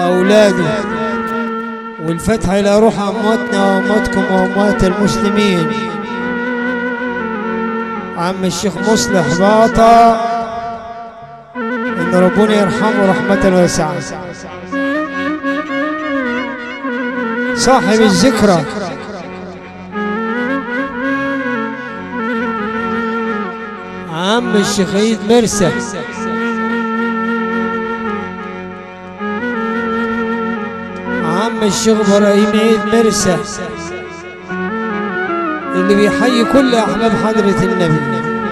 وأولاده والفتح إلى روح أمواتنا وأمواتكم وأموات المسلمين عم الشيخ مصلح باطا إن ربنا يرحمه رحمة واسعة صاحب الذكرى عم الشيخ عيد مرسى عم الشيخ ابراهيم عيد مرسى اللي بيحيي كل احباب حضرة النبي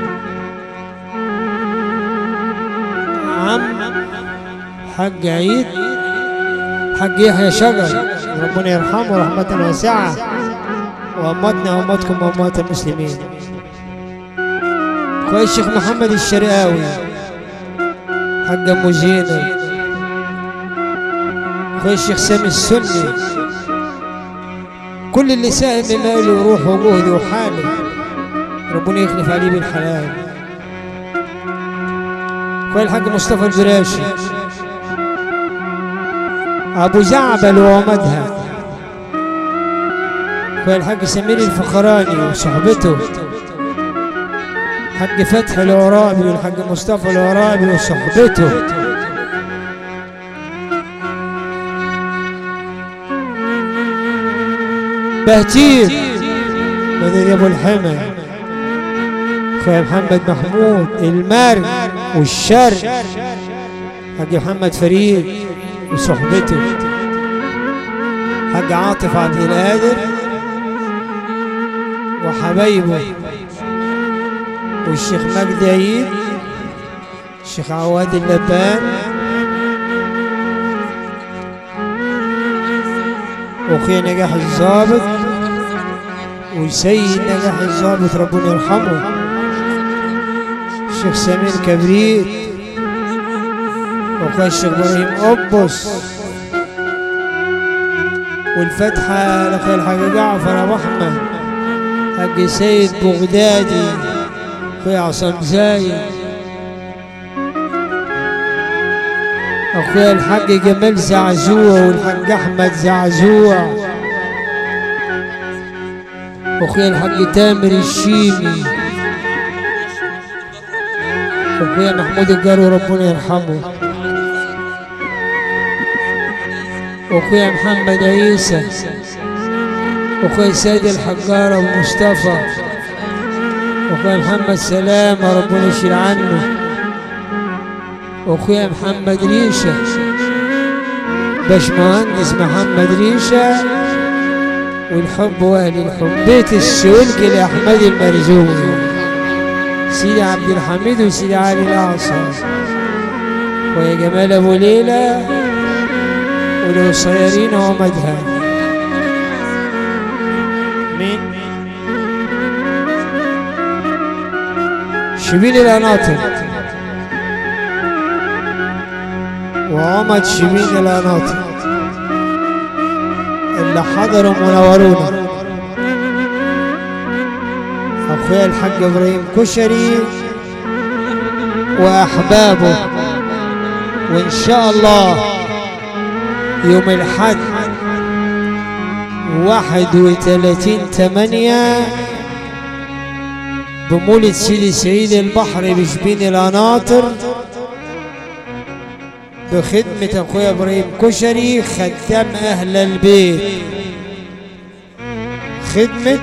عم حج عيد حج يحيى شجر ربنا يرحمه رحمة واسعة وأمتنا وأمتكم وأموات المسلمين كويس الشيخ محمد الشرقاوي حق أم زينب كويس الشيخ سامي السني كل اللي ساهم بماله وروحه وجهده وحاله ربنا يخلف عليه بالحلال كويس الحاج مصطفى البراشي ابو زعبل ومدها كويس الحاج سمير الفخراني وصحبته حاج فتحي العرابي والحاج مصطفى العرابي وصحبته بهتير بدل ابو الحمى اخويا محمد محمود المرج والشرق حاج محمد فريد وصحبته حاج عاطف عبد القادر وحبايبه والشيخ مجدي عيد الشيخ عواد اللبان واخويا نجاح الظابط وسيد نجاح الظابط ربنا يرحمه الشيخ سمير كبريت واخويا الشيخ ابراهيم قبص والفتحة لاخويا الحاج جعفر ابو احمد حاج سيد بغدادي اخويا عصام زايد اخويا الحاج جمال زعزوع والحاج احمد زعزوع واخويا الحاج تامر الشيمي واخويا محمود الجارو ربنا يرحمه واخويا محمد عيسى واخويا سيد الحجار ابو مصطفى واخويا محمد سلامة ربنا يشيل عنه واخويا محمد ريشة باشمهندس محمد ريشة والحب واهل الحب بيت السلك لاحمد المرزوقي سيدي عبد الحميد وسيدي علي الاعصر ويا جمال ابو ليلى والقصيرين ومدها مين شبيل القناطر وعمد شبين القناطر اللي حضروا منورونا اخويا الحاج ابراهيم كشري واحبابه وان شاء الله يوم الحد واحد وثلاثين ثمانية بمولد سيدي سعيد البحر بشبين القناطر بخدمة أخويا إبراهيم كشري خدام أهل البيت خدمة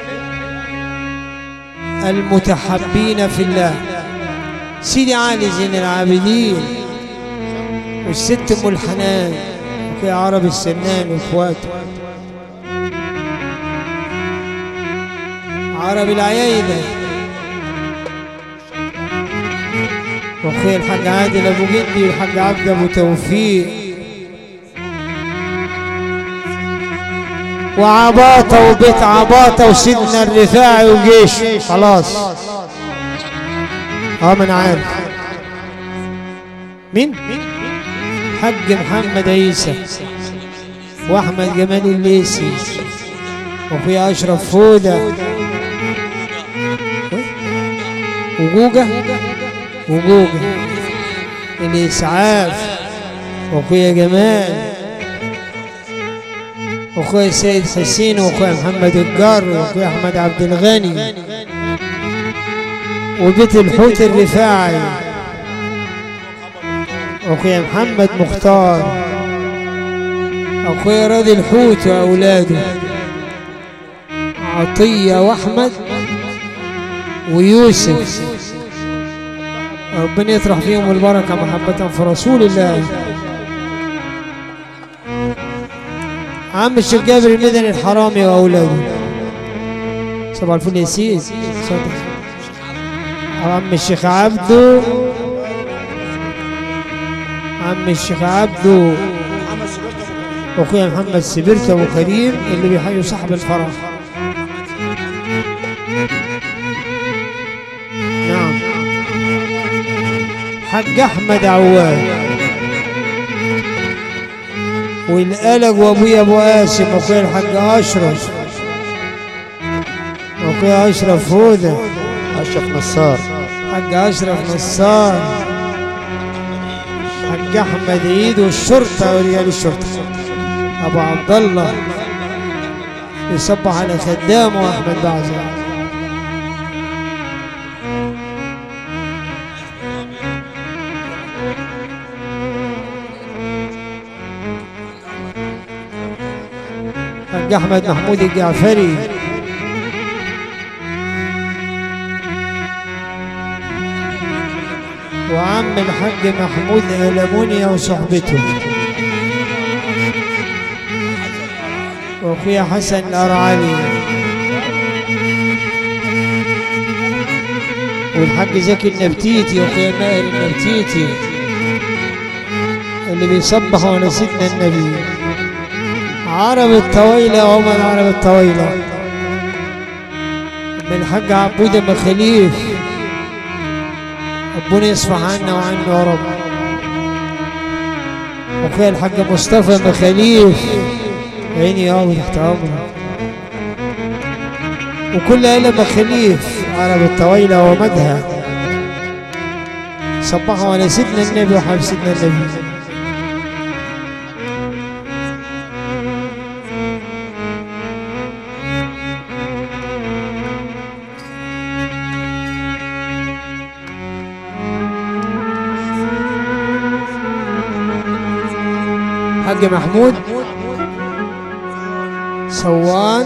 المتحبين في الله سيدي علي زين العابدين والست أم الحنان أخويا عرب السنان وإخواته عرب العيايدة واخويا الحاج عادل ابو جدي والحاج عبد ابو توفيق وعباطه وبيت عباطه وسيدنا الرفاعي وجيش خلاص اه ما انا عارف مين حاج محمد عيسى واحمد جمال الليسي واخويا اشرف فوده وجوجه وجوجه الإسعاف وأخويا جمال واخويا السيد حسين واخويا محمد الجار واخويا احمد عبد الغني وبيت الحوت الرفاعي واخويا محمد مختار اخويا راضي الحوت واولاده عطيه واحمد ويوسف ربنا يطرح فيهم البركه محبه في رسول الله عم الشيخ جابر المدني الحرامي واولاده صباح الفل يا سيد صدق عم الشيخ عبده عم الشيخ عبده واخويا محمد سبرت ابو كريم اللي بيحيوا صاحب الفرح نعم حاج احمد عواد والقلق وابويا ابو قاسم واخويا الحاج اشرف واخويا اشرف هدى اشرف نصار حاج اشرف نصار حاج احمد عيد والشرطه ورجال الشرطه ابو عبد الله يصبح على خدامه احمد بعزة حاج احمد محمود الجعفري وعم الحاج محمود ألمونيا وصحبته واخويا حسن الأرعلي والحاج زكي النبتيتي واخويا ماهر النبتيتي اللي بيصبحوا على سيدنا النبي عرب الطويلة وعمر عرب الطويلة من الحاج عبودة مخاليف ربنا يصفح عنا وعنه يا رب واخويا الحاج مصطفى مخاليف عيني يابا تحت امرك وكل آلة مخاليف عرب الطويلة ومدها صبحوا على سيدنا النبي وحب سيدنا النبي حاج محمود سوان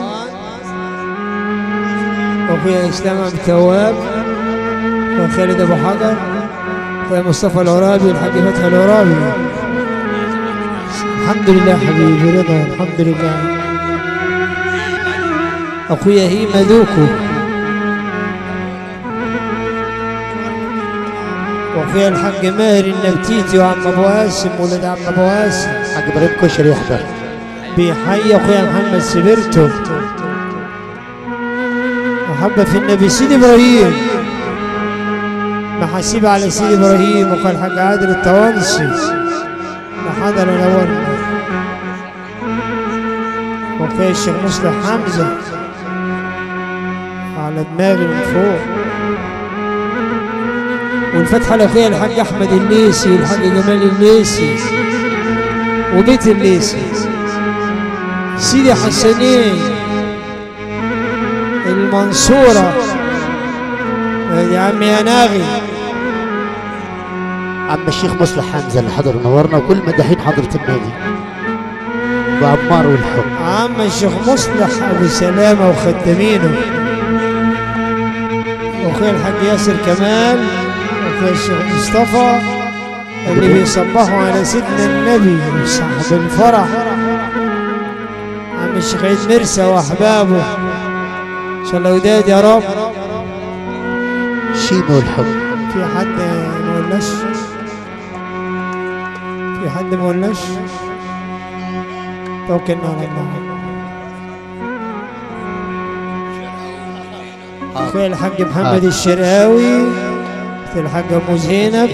واخويا اسلام عبد التواب وخالد ابو حجر واخويا مصطفى العرابي والحاج فتحي العرابي الحمد لله حبيبي رضا الحمد لله اخويا هيما دوكو واخويا الحاج ماهر النبتيتي وعم ابو قاسم ولد عم ابو قاسم حاج ابراهيم كشري يحضر بيحيي اخويا محمد سبرتو محبة في النبي سيدي ابراهيم محاسيب على سيدي ابراهيم وقال الحاج عادل الطوانسي محضر الاول واخويا الشيخ مصلح حمزة على دماغي من فوق والفتحة لاخويا الحاج احمد الليسي والحاج جمال الليسي وبيت الليسي سيدي حسنين المنصورة يا عمي يا ناغي عم الشيخ مصلح حمزه اللي حضر ونورنا وكل مداحين حضره النادي وعمار والحب عم الشيخ مصلح ابو سلامة وخدامينه واخويا الحاج ياسر كمال واخويا الشيخ مصطفى اللي بيصبحوا على سيدنا النبي وصاحب الفرح عم الشيخ عيد مرسى واحبابه ان شاء الله وداد يا رب شيمو والحب في حد ما قلناش في حد ما قلناش توكلنا على الله اخويا الحاج محمد الشرقاوي اختي الحاج ام زينب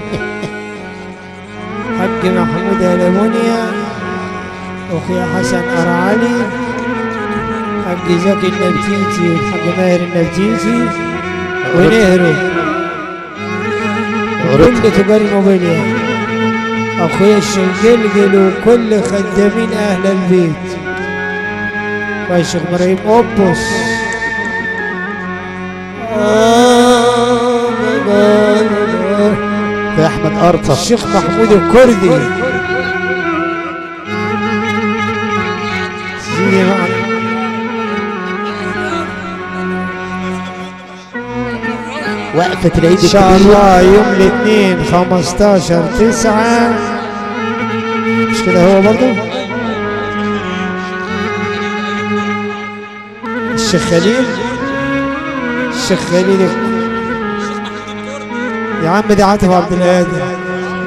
حاج محمود ألمونيا واخويا حسن أرعلي حاج زكي النبتيتي والحاج ماهر النبتيتي ونهرو كل تجار الموبيليا اخويا الشنجلجل وكل خدامين اهل البيت يا شيخ ابراهيم اوبوس يا احمد ارطف الشيخ محمود الكردي سيدي معنا وقفة العيد ان شاء الكبير الله يوم الاثنين 15 9 مش كده هو برضه الشيخ خليل الشيخ خليل يا عم دي عاطف عبد القادر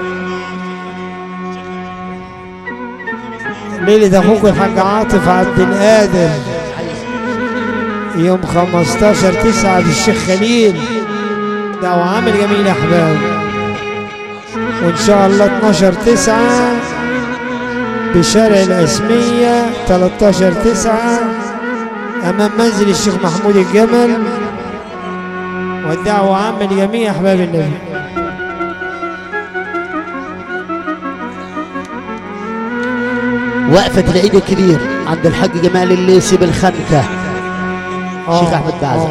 ليلة اخوك الحاج عاطف عبد القادر يوم 15 9 بالشيخ خليل ده وعامل جميل يا احباب وان شاء الله 12 9 بشارع الاسمية 13 9 امام منزل الشيخ محمود الجمل والدعوة عامة لجميع احباب النبي وقفة العيد الكبير عند الحاج جمال الليسي بالخنكة شيخ أحمد بعزة.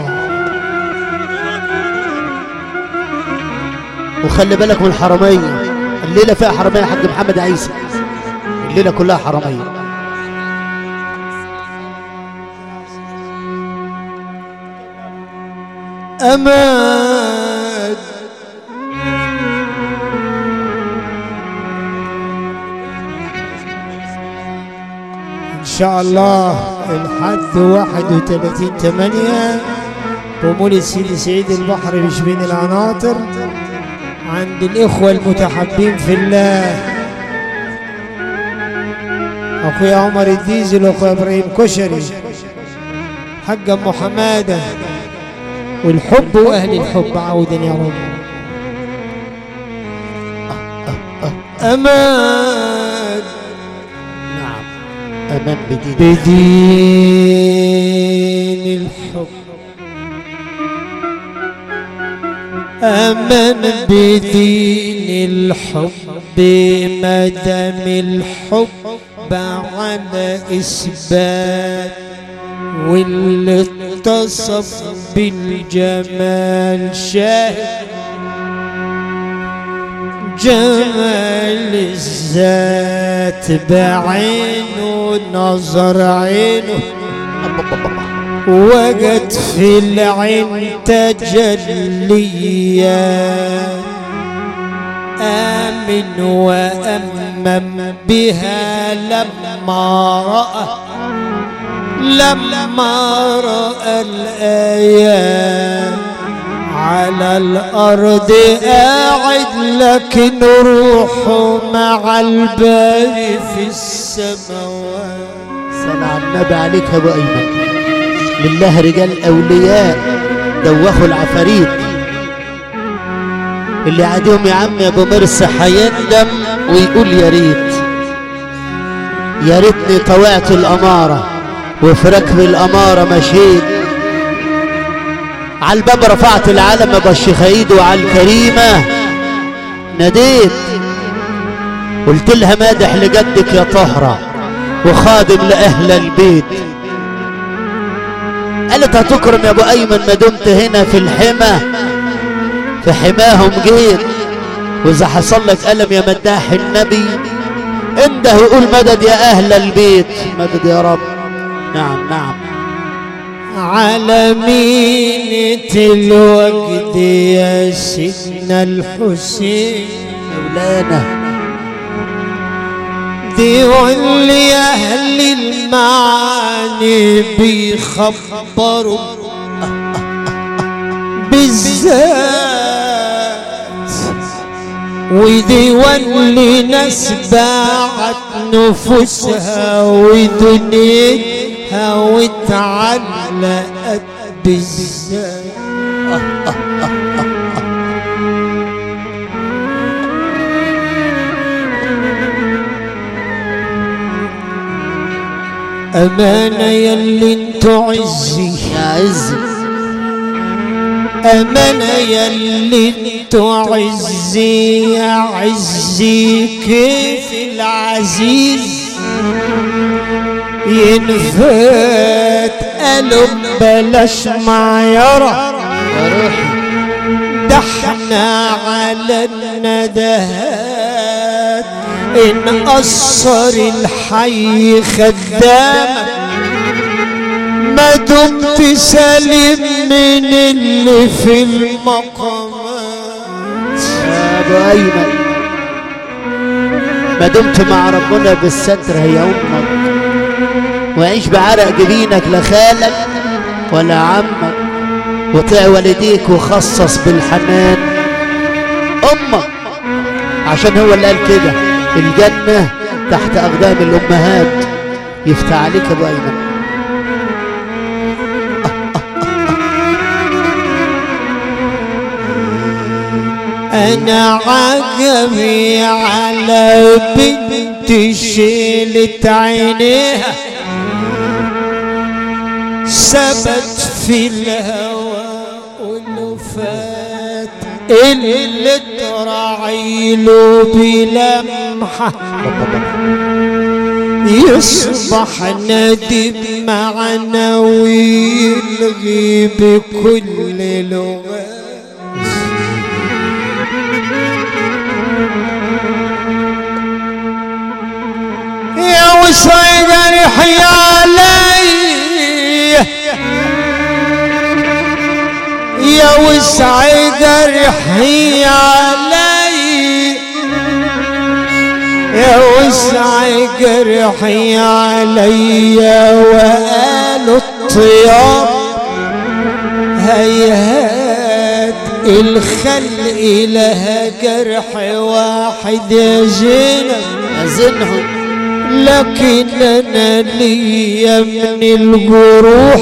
وخلي بالك من الحرمية الليلة فيها حرمية حاج محمد عيسى الليلة كلها حرمية أمان إن شاء الله الحد 31 8 بمولد سيدي سعيد البحر بشبين العناطر عند الإخوة المتحبين في الله أخويا عمر الديزل وأخويا إبراهيم كشري حق أم حماده والحب واهل الحب عودا يا رب امان نعم أمام بدين بدين الحب امان بدين الحب ما دام الحب على اثبات واللي اتصف بالجمال شاهد جمال الذات بعينه نظر عينه وجد في العين تجليات آمن وأمم بها لما رأى لما رأى الآيات على الأرض قاعد لكن روحه مع الباري في السماوات صلى على النبي عليك يا ابو ايمن لله رجال اولياء دوخوا العفاريت اللي عاديهم يا عم يا ابو مرسى هيندم ويقول يا ريت يا ريتني طوعت الاماره وفي ركب الاماره مشيت على الباب رفعت العلم ابو الشيخ عيد وعلى الكريمه ناديت قلت لها مادح لجدك يا طهره وخادم لأهل البيت قالت هتكرم يا ابو ايمن ما دمت هنا في الحمى في حماهم جيت واذا حصل لك الم يا مداح النبي انده وقول مدد يا اهل البيت مدد يا رب نعم نعم على مينة الوجد يا سيدنا الحسين مولانا دي واللي أهل المعاني بيخبروا بالذات ودي واللي ناس باعت نفوسها ودنيتها واتعلقت بالذات أمانة يلي انتو عزي يا عزي أمانة يلي انتو عزي يا عزي كيف العزيز ينفت قلب بلاش معيرة يا روحي ده احنا على الندهات ان قصر الحي خدامك ما دمت سليم من اللي في المقامات يا ابو ايمن ما دمت مع ربنا بالستر هي امك وعيش بعرق جبينك لا خالك ولا عمك وطيع والديك وخصص بالحنان امك عشان هو اللي قال كده الجنة تحت اقدام الامهات يفتح عليك يا ابو ايمن انا عجبي على بنت شيلت عينيها ثبت في الهوى والوفات اللي تراعي له بلمحه يصبح ندم معنا ويلغي بكل لغات يا وسعيد ريحي علي يا وسعيد ريحي علي يا وسعيد ريحي علي وقالوا الطيار هيهات الخلق لها جرح واحد يا زينب أزنهم لكن انا ليا من الجروح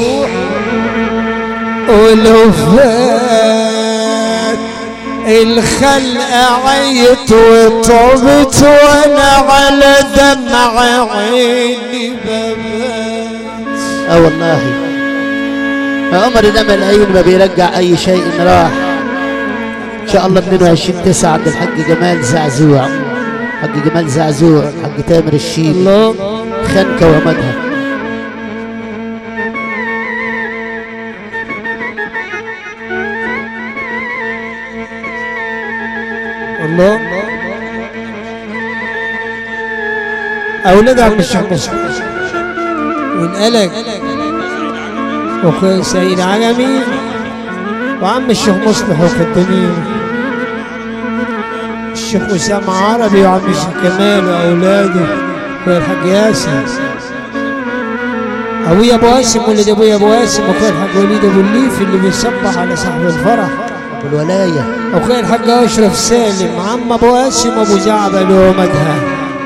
والوفات الخلق عيت وطبت وانا على دمع عيني ببات اه والله عمر ده ملايين ما بيرجع اي شيء راح ان شاء الله 22 9 عند الحاج جمال زعزوع حاج جمال زعزوع حاج تامر الشيبي الله خنكة ومدها الله أولاد عم الشيخ مصطفى والقلق وأخوي سيد عجمي وعم الشيخ مصلح وخدامين الشيخ وسام عربي وعم الشيخ كمال وأولاده أخويا الحاج ياسر أبويا أبو قاسم ولد أبويا أبو قاسم وأخويا الحاج وليد أبو الليف اللي بيصبح على صاحب الفرح والولاية اخويا الحاج اشرف سالم عم ابو قاسم ابو زعبل ومدها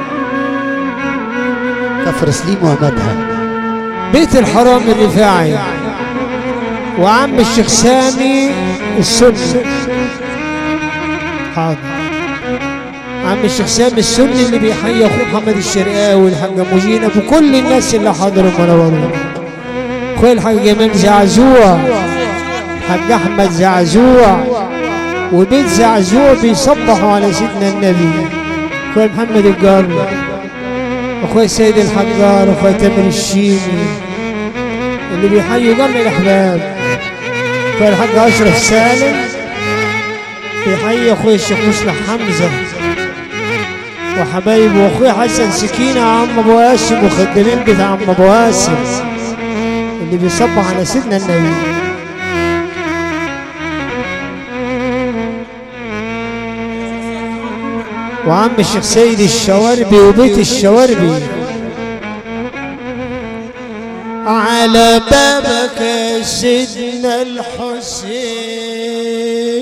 كفر سليم ومدها بيت الحرام الرفاعي وعم الشيخ سامي السني حاضر عم الشيخ سامي السني اللي بيحيي اخوه محمد الشرقاوي والحاج ابو زينب وكل الناس اللي حضروا منورين اخويا الحاج جمال زعزوع حاج احمد زعزوع وبيت زعزوع بيصبحوا على سيدنا النبي اخويا محمد الجار اخويا سيد الحجار اخويا تامر الشيمي اللي بيحيوا جمع الاحباب اخويا الحاج اشرف سالم بيحيي اخويا الشيخ مصلح حمزه وحبايبه واخويا حسن سكينه عم ابو هاشم وخدامين بتاع عم ابو هاشم اللي بيصبح على سيدنا النبي وعم الشيخ سيد الشواربي وبيت الشواربي على بابك يا سيدنا الحسين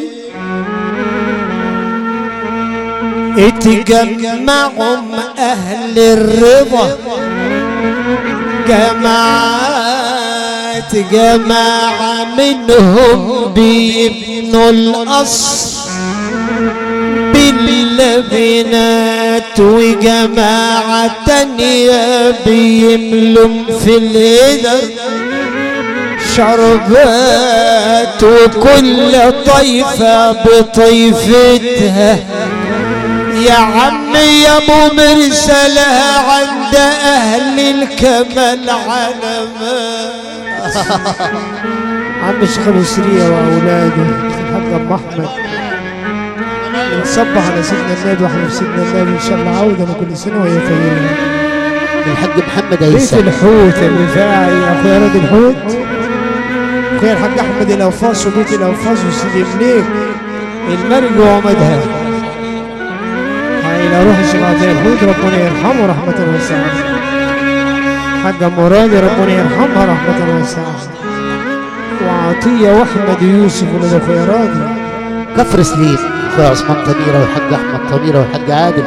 اتجمعهم اهل الرضا جماعات جماعة منهم بيبنوا القصر باللبنات وجماعة تانية بيملم في الهدر شربات وكل طيفة بطيفتها يا عمي يا ابو مرسلها عند اهل الكمال علما عم الشيخ ابو سريه واولاده الحاج ام احمد نصبح على سيدنا النبي واحنا في سيدنا النبي ان شاء الله عودا وكل سنه وهي طيبه الحاج محمد بيت عيسى الحوت الرفاعي اخويا راد الحوت اخويا الحاج احمد الاوفاص وبيت الاوفاص وسيدي مليك المرج ومدها هاي روح الشيخ عطيه الحوت ربنا يرحمه رحمة واسعة حاج مراد ربنا يرحمها رحمة واسعة وعطية واحمد يوسف ولد اخويا راضي كفر سليم اخويا عثمان تميره والحاج احمد تميره والحاج عادل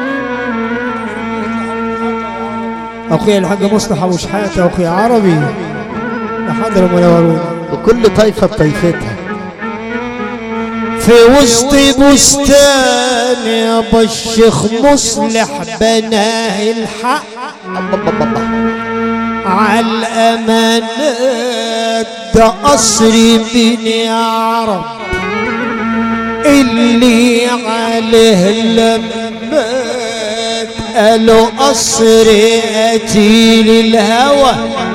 اخويا الحاج مصلح ابو شحاته واخويا عربي لحضروا منورون وكل طائفه بطائفتها في وسط بستان يابا الشيخ مصلح بناه الحق على الامانات ده قصر بني عرب اللي عليه لمات قالوا قصر قتيل الهوى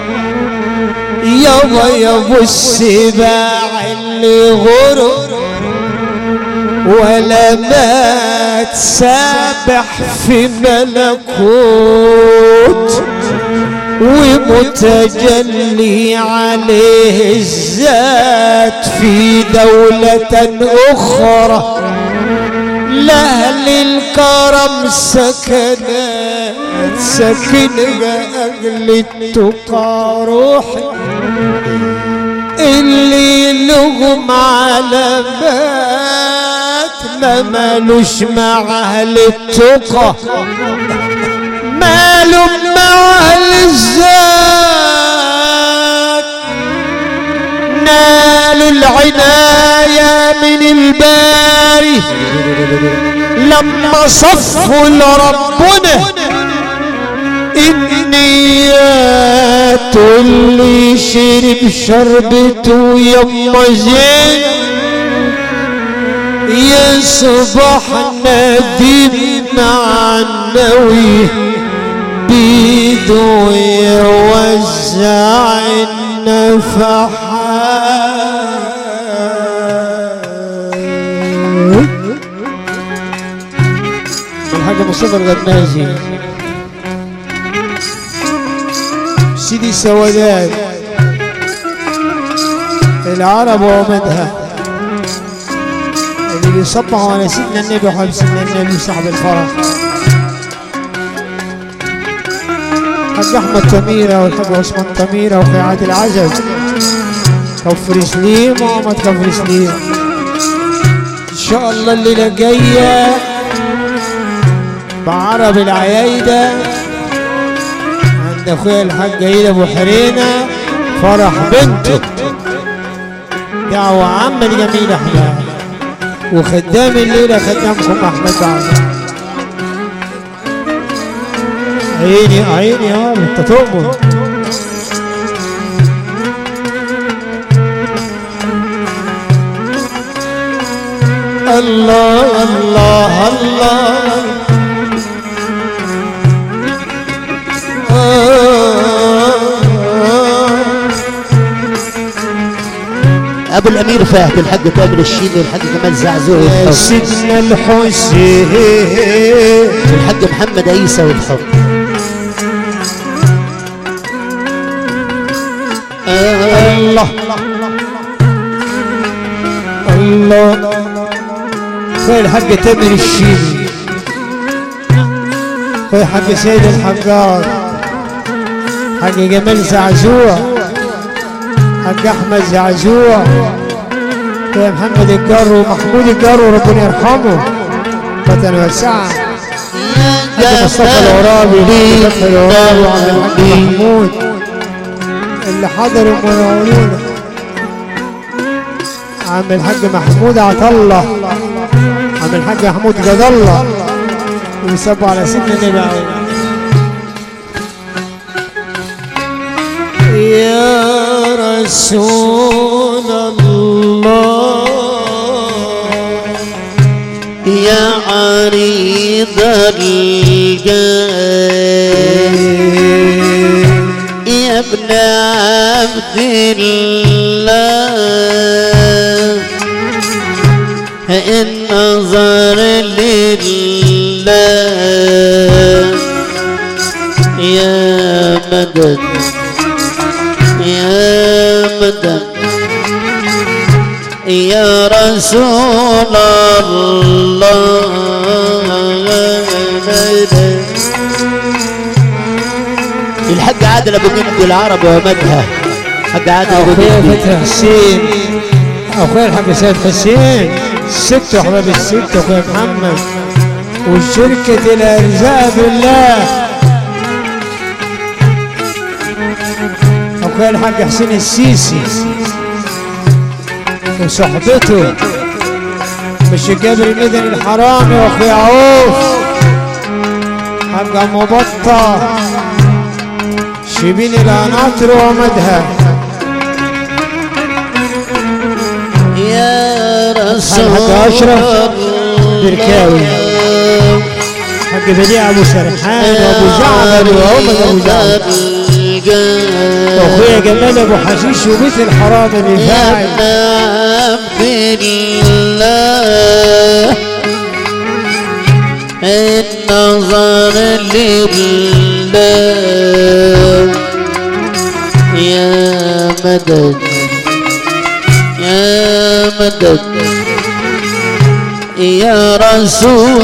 يابا يابا السباع اللي غرق ولا مات سابح في ملكوت ومتجلي عليه الذات في دولة أخرى لأهل الكرم سكنات سكنها أهل التقى روحي اللي لهم علامات ما مالوش مع اهل التقى مالهم مع اهل الذات نالوا العناية من الباري لما صفوا لربنا النيات اللي شرب شربته يما زين يصبح نديم معنوي بيده يوزع النفحات الحاج مصطفى الغنازي سيدي السوادات العرب ومدها اللي بيصبحوا على سيدنا النبي وحب سيدنا النبي صاحب الفرح حاج احمد تميره والحاج عثمان تميره وخي عادل عزب كفر سليم وعمد كفر سليم ان شاء الله الليله جايه بعرب العيايده عند اخويا الحاج عيد ابو حرينه فرح بنته دعوة عامة لجميل احباب وخدام الليلة خدامكم احمد بعد عيني عيني يا انت تؤمن الله الله الله ابو الامير فهد الحاج تامر الشيني والحاج كمال زعزوع يا والحب سيدنا الحسين والحاج محمد عيسى والحب الله الله خويا الحاج تامر الشيبي خويا الحاج سيد الحجار حاج جمال زعزوع حاج احمد زعزوع خويا محمد الجر ومحمود الجر ربنا يرحمه فتن وسعه حاج مصطفى العرابي مصطفى العرابي وعبد الحاج محمود اللي حضروا منورونا عم الحاج محمود عطله عم الحاج محمود جد الله ويصبوا على سيدنا النبي عليه يا رسول الله يا عريس ذا الجاه يا ابن عبد الله النظر لله يا مدد يا مدد يا رسول الله الحاج عادل ابو جند العرب ومدها حاج عادل ابو اخويا جند فتحي حسين اخويا الحاج سيد حسين الست وحباب الست اخويا محمد وشركة الارزاق بالله اخويا الحاج حسين السيسي وصحبته مش جابر المدني الحرامي واخويا عوف حاج ام بطه شبين الاناطر ومدها يا رسول حاج أشرف بركاوي. الله حق بديع ابو سرحان وابو جعفر وعمر ابو جعفر واخويا جمال ابو حشيش وبيت الحرام اللي يا فاعل ابن عبد الله النظر لله يا مدد يا مدد يا رسول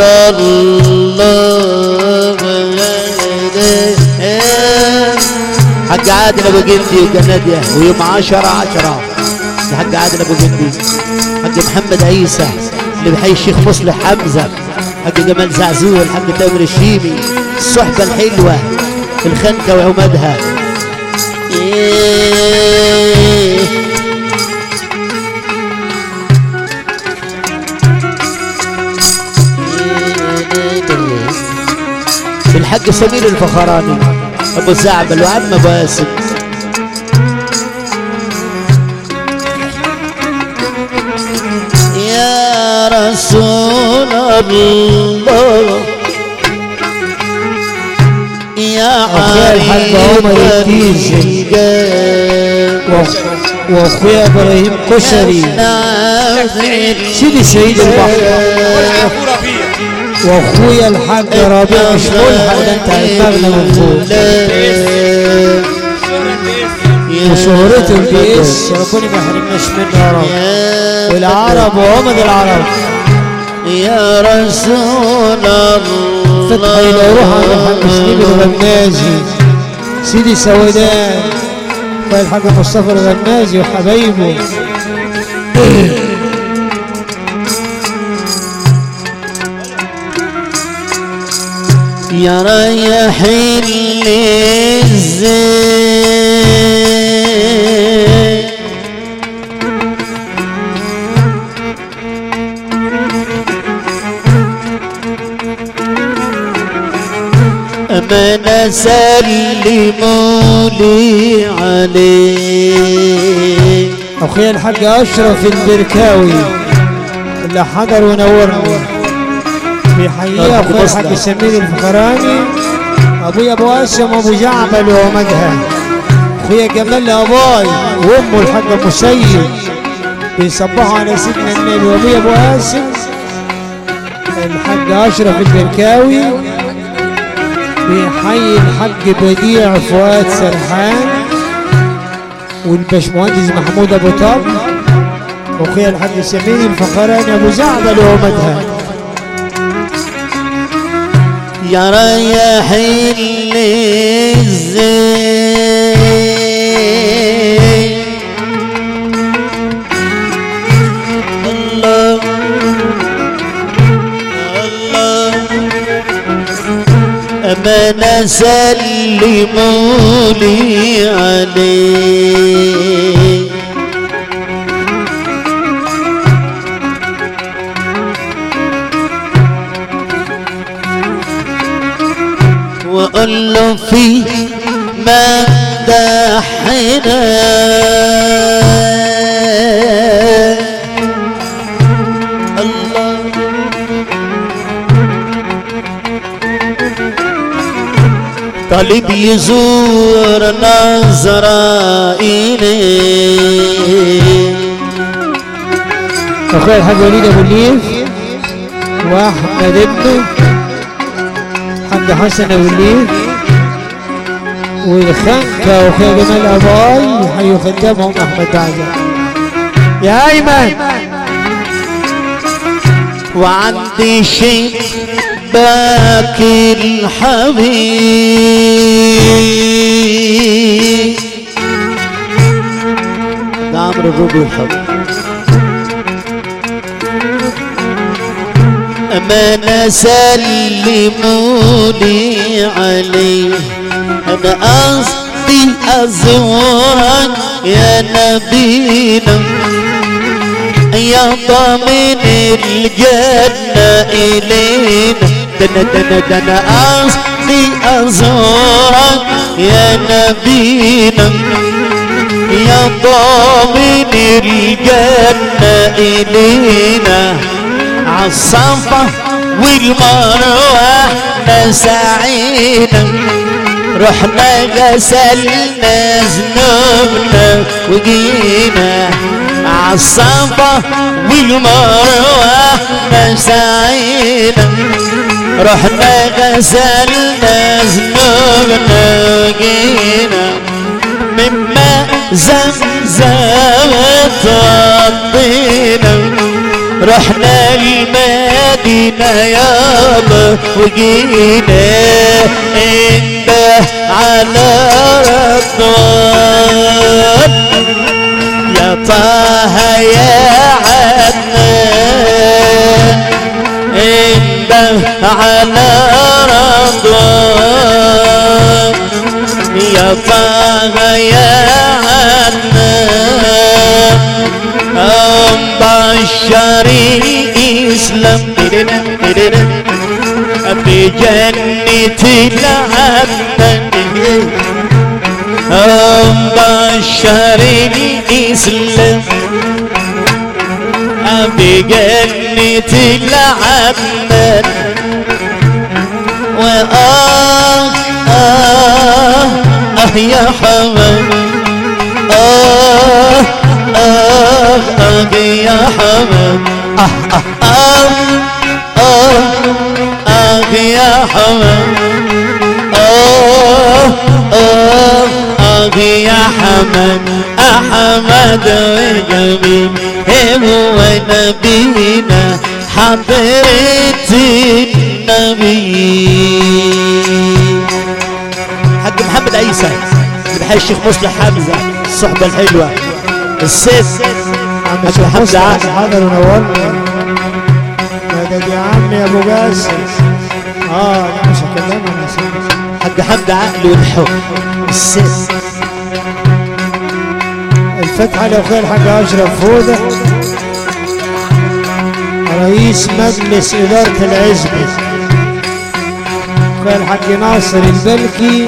الله حق عادل ابو جندي وجنادية ويوم عشرة عشرة ده حق عادل ابو جندي حق محمد عيسى اللي بحي الشيخ مصلح حمزة حق جمال زعزول حق تامر الشيمي الصحبة الحلوة الخنكة وعمادها إيه. الحق سمير الفخراني ابو زعبل وعم باسم يا رسول الله يا أخويا الحاج عمر الديزل. الرجال وأخ- واخويا ابراهيم كشري سيدي سيد البحر واخويا الحاج ربيع مش ملحق ده انت هتمغنى من فوق وشهرته البي اس ربنا ما يحرمناش منه يا رب والعرب وعمد العرب يا رسول الله فتحي لو روح عند الحاج سليم الغمازي سيدي سودان والحاج مصطفى الغمازي وحبايبه يا ريح الزين أمانة سلموا لي عليه اخويا الحاج اشرف البركاوي اللي حضر ونورني بيحييه اخويا الحاج سمير الفخراني ابويا ابو قاسم ابو جعبل ومدها اخويا جمال اباي وامه الحاج مسيب بيصبحوا على سيدنا النبي وابويا ابو قاسم الحاج اشرف البركاوي بيحيي الحاج بديع فؤاد سرحان والباشمهندس محمود ابو طب واخويا الحاج سمير الفخراني ابو زعبل ومدها يا ريح الزين الله الله أمانة سلموا لي عليه وقل له في مدحنا الله طالب يزور نظرائيلي اخويا الحاج وليد ابو الليف واحمد ابنه حاج حسن ابو الليف والخنكة واخويا جمال اباي حي خدامهم احمد بعزة يا ايمن وعندي شيء باكي الحبيب ده عمرو الربي والحب أما سلموني عليه أنا قصدي أزورك يا نبينا يا ضامن الجنة إلينا دنا دنا دنا قصدي أزورك يا نبينا يا ضامن الجنة إلينا عالصفا والمروة نسعينا رحنا غسلنا ذنوبنا وجينا عالصفا والمروة نسعينا رحنا غسلنا ذنوبنا وجينا مما زمزم طبينا رحنا المدينة يابا وجينا انده على رضوان يا طه يا عدنان انده على رضوان يا طه يا عدنان أم بشري إسلام بجنة العبد أم بشري إسلام بجنة العبد وآه آه آه يا حمد آه آه آه يا حمد آه آه آه آه آه يا حمد آه آه آه يا حمد أحمد وجميل هو نبينا حضرة النبي حق محمد عيسى اللي بحي الشيخ مصلح حمزة الصحبة الحلوة السيد عم حق الشيخ محمد مصطفى عادل حاضر ونورني مدد يا عمي يا ابو جاسم اه لا مش هكلمها انا سيدي. حق حمد عقل والحب السيد الفتحة لأخوي الحاج أشرف فودة رئيس مجلس إدارة العزبة أخوي الحاج ناصر البلكي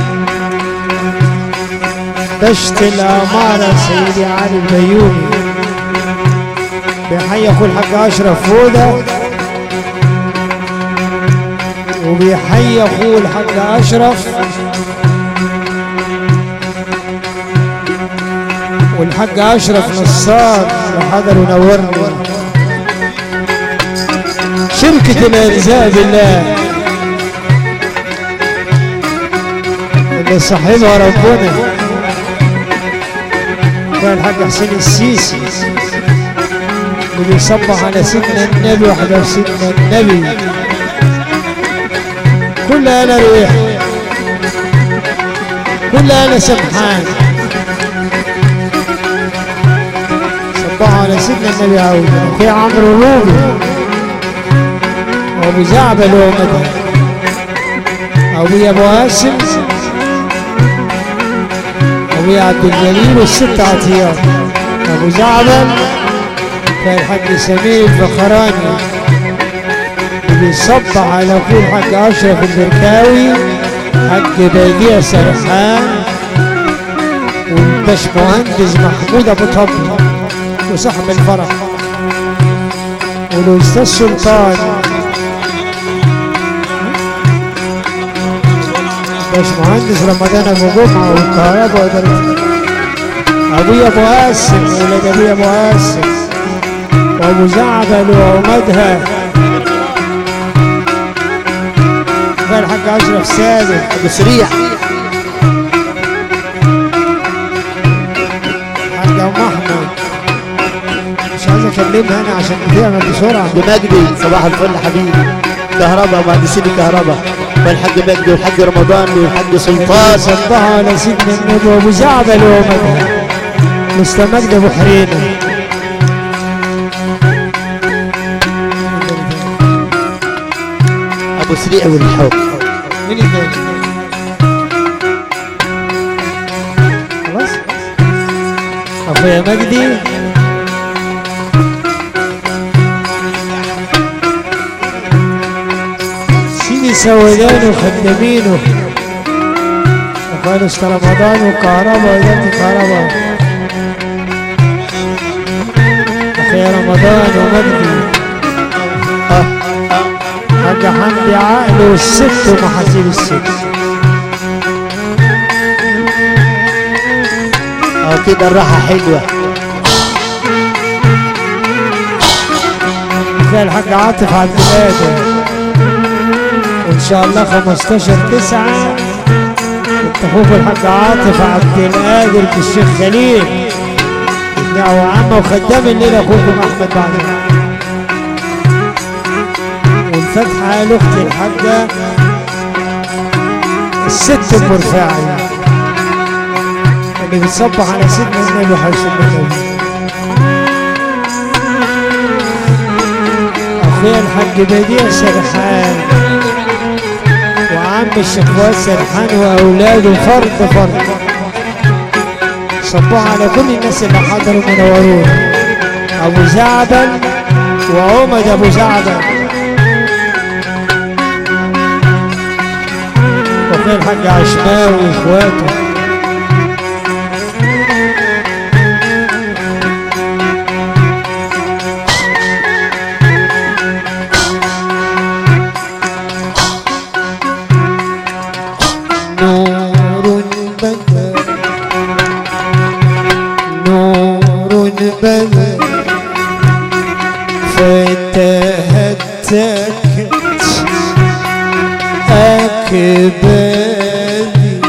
بشت الأمارة سيدي علي البيومي بيحيي أخوي الحاج أشرف فودة وبيحيي أخوه الحاج أشرف والحاج اشرف نصار وحضر ونورني شركة الارزاق بالله اللي صاحبها ربنا كان الحاج حسين السيسي اللي بيصبح على سيدنا النبي وحضر سيدنا النبي كل انا ريح كل انا سمحان صبحوا على سيدنا النبي عوض اخويا عمرو الروبي وابو زعبل ومدى ابويا ابو هاشم ابويا عبد الجليل والست عطيات ابو زعبل كان الحاج سمير الفخراني اللي بيصبح على اخوه الحاج اشرف البركاوي حاج بديع سرحان والباشمهندس محمود ابو طبل وصاحب الفرح والاستاذ سلطان باشمهندس رمضان ابو جمعه والكهرباء ودرجة ابويا ابو قاسم ولاد ابويا ابو قاسم وابو زعبل وعمادها بقى الحاج اشرف سالم ابو سريع الحاج ام احمد مش عايز اكلمها انا عشان بتعمل بسرعه ابو مجدي صباح الفل حبيبي كهرباء مهندسين الكهرباء والحاج مجدي والحاج رمضان والحاج سلطان صبها على سيدنا النبي وابو زعبل وعمادها مستمجد ابو حرينه ابو سريع والحب مين الثاني؟ خلاص اخويا مجدي سيدي سودان وخدامينه اخويا است رمضان وكهرباء وإدارة كهرباء اخويا رمضان ومجدي حاج حمدي عقل والست ومحاسيب الست اه كده الراحه حلوه فيها الحاج عاطف عبد القادر وان شاء الله 15 9 اتفقوا الحاج عاطف عبد القادر في الشيخ خليل دعوة عامة وخدام الليل اخوكم احمد بعد والفتحة لاختي الحاجة الست ام رفاعي اللي بتصبح على سيدنا النبي وحرس النبي اخويا الحاج بديع سرحان وعم الشيخ فؤاد سرحان واولاده فرد فرد صبوا على كل الناس اللي حضروا منورون ابو زعبل وعمد ابو زعبل واخويا الحاج عشماوي واخواته نور بدا نور بدا فتهتكت أكبادي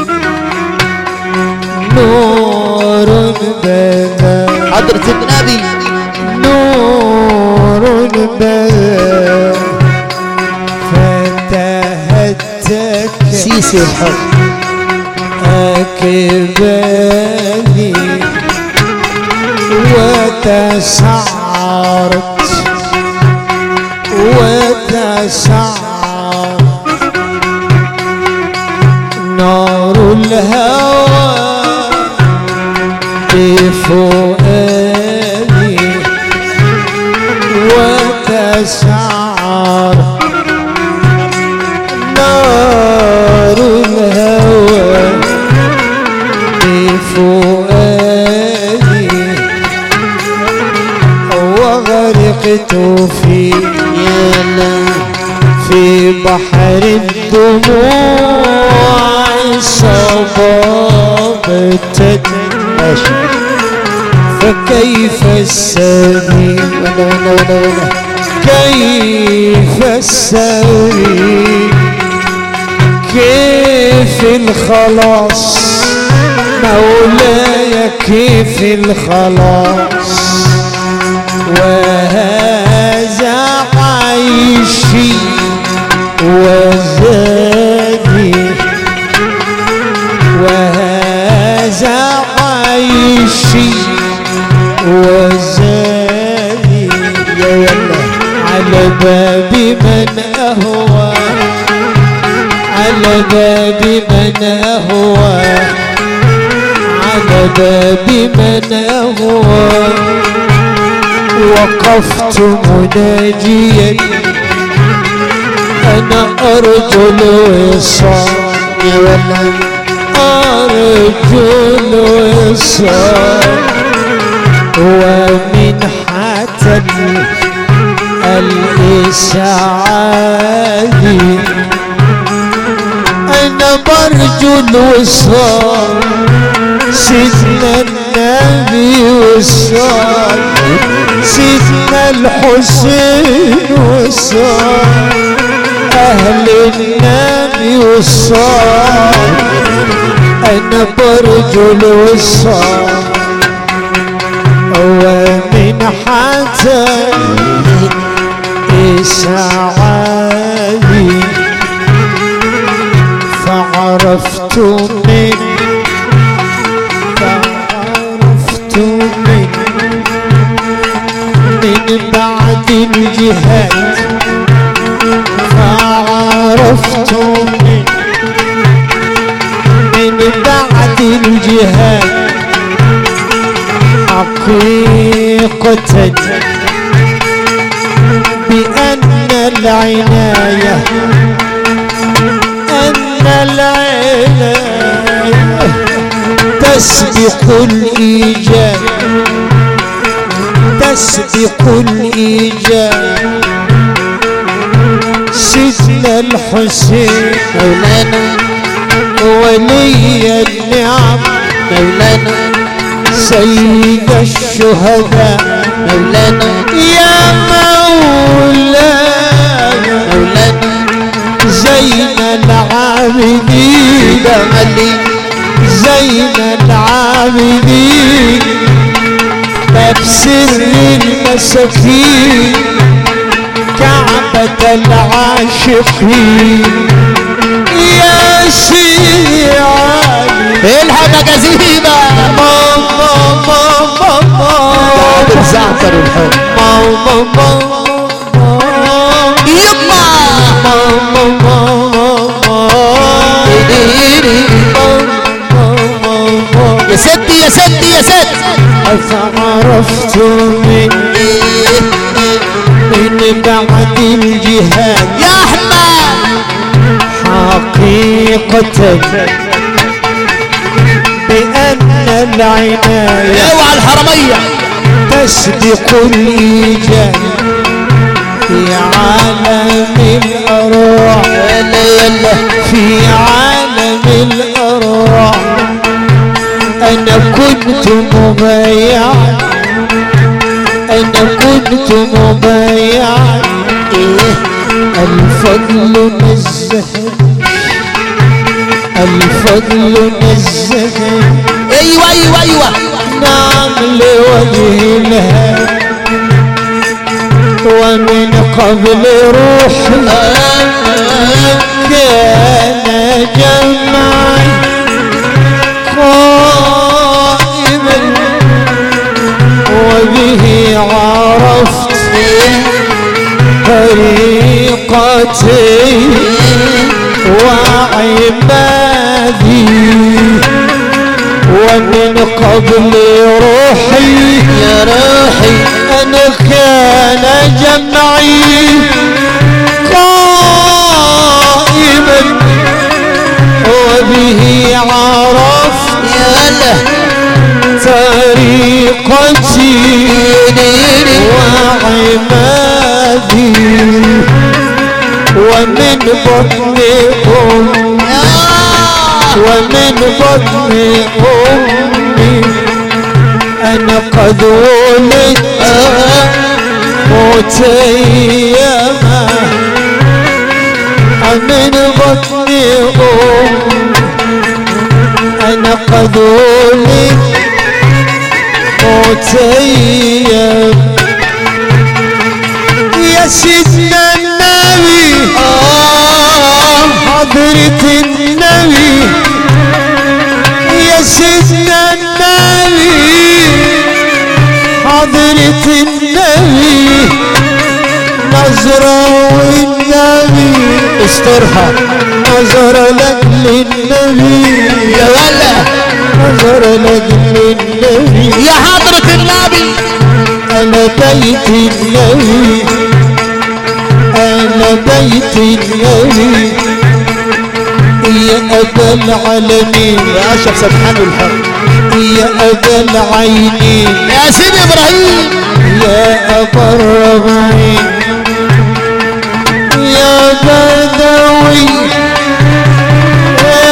نور بدا حضرة النبي نور بدا فتهتكت سيسي الحب أكبادي وتسعرت وتسعرت نار الهوى بفؤادي وتسعرت نار الهوى بفؤادي وغرقت في يلا في بحر الدموع صبابة ماشي فكيف السبيل ولا ولا ولا ولا كيف السبيل كيف الخلاص مولاي كيف الخلاص وهذا عيشي وزادي وهذا عيشي وزادي يا يلا على باب من أهوى على باب من أهوى على باب من أهوى وقفت مناجيا أنا أرجو الوصال يا ولا أرجو الوصال ومن حتى الإسعاد أنا انا برجو الوصال سيدنا النبي وصال سيدنا الحسين وصال اهل النبي وصال انا برجو الوصال ومن حتى إسعادي فعرفت من فعرفت من من بعد الجهاد فعرفت من من بعد الجهاد حقيقة بأن العناية أن العناية تسبق الإيجاد تسبق الإيجاد سيدنا الحسين مولانا ولي النعم مولانا سيد الشهداء مولانا يا مولانا مولانا زين العابدين علي زين العابدين باب سر المساكين كعبة العاشقين يا سيدي علي الحق جزيمة ماما ماما ماما بتزعتر الحب ماما ماما يما ماما ماما يا ستي يا ستي يا ست فعرفت من من بعد الجهاد يا احمد حقيقة بأن العناية اوعى الحرمية تسبق الإيجاد في عالم الأرواح يلا يلا في عالم الأرواح أنا كنت مبايعا أنا كنت مبايعا الفضل نزه الفضل نزه ايوه ايوه ايوه نعم لوجه الله ومن قبل روحي كان جمعي قائما وبه عرفت طريقتي وعبادي ومن قبل روحي يا روحي أنا كان جمعي قائما وبه عرفت يلا طريقتي وعمادي ومن بطن أم ومن بطن أمي أنا قد ولدت متيما من بطن أم أنا قد ولدت متيم يا سيدنا النبي آه حضرة النبي يا سيدنا النبي حضرة النبي نظرة والنبي استرها نظرة لك للنبي يا ولا نظرة لك للنبي يا حضرة النبي أنا بيت النبي أنا بيت النبي يا أبا العالمين يا اشرف سبحان الحق يا أبا العينين يا سيدي ابراهيم يا أبا الربعين يا بدوي يا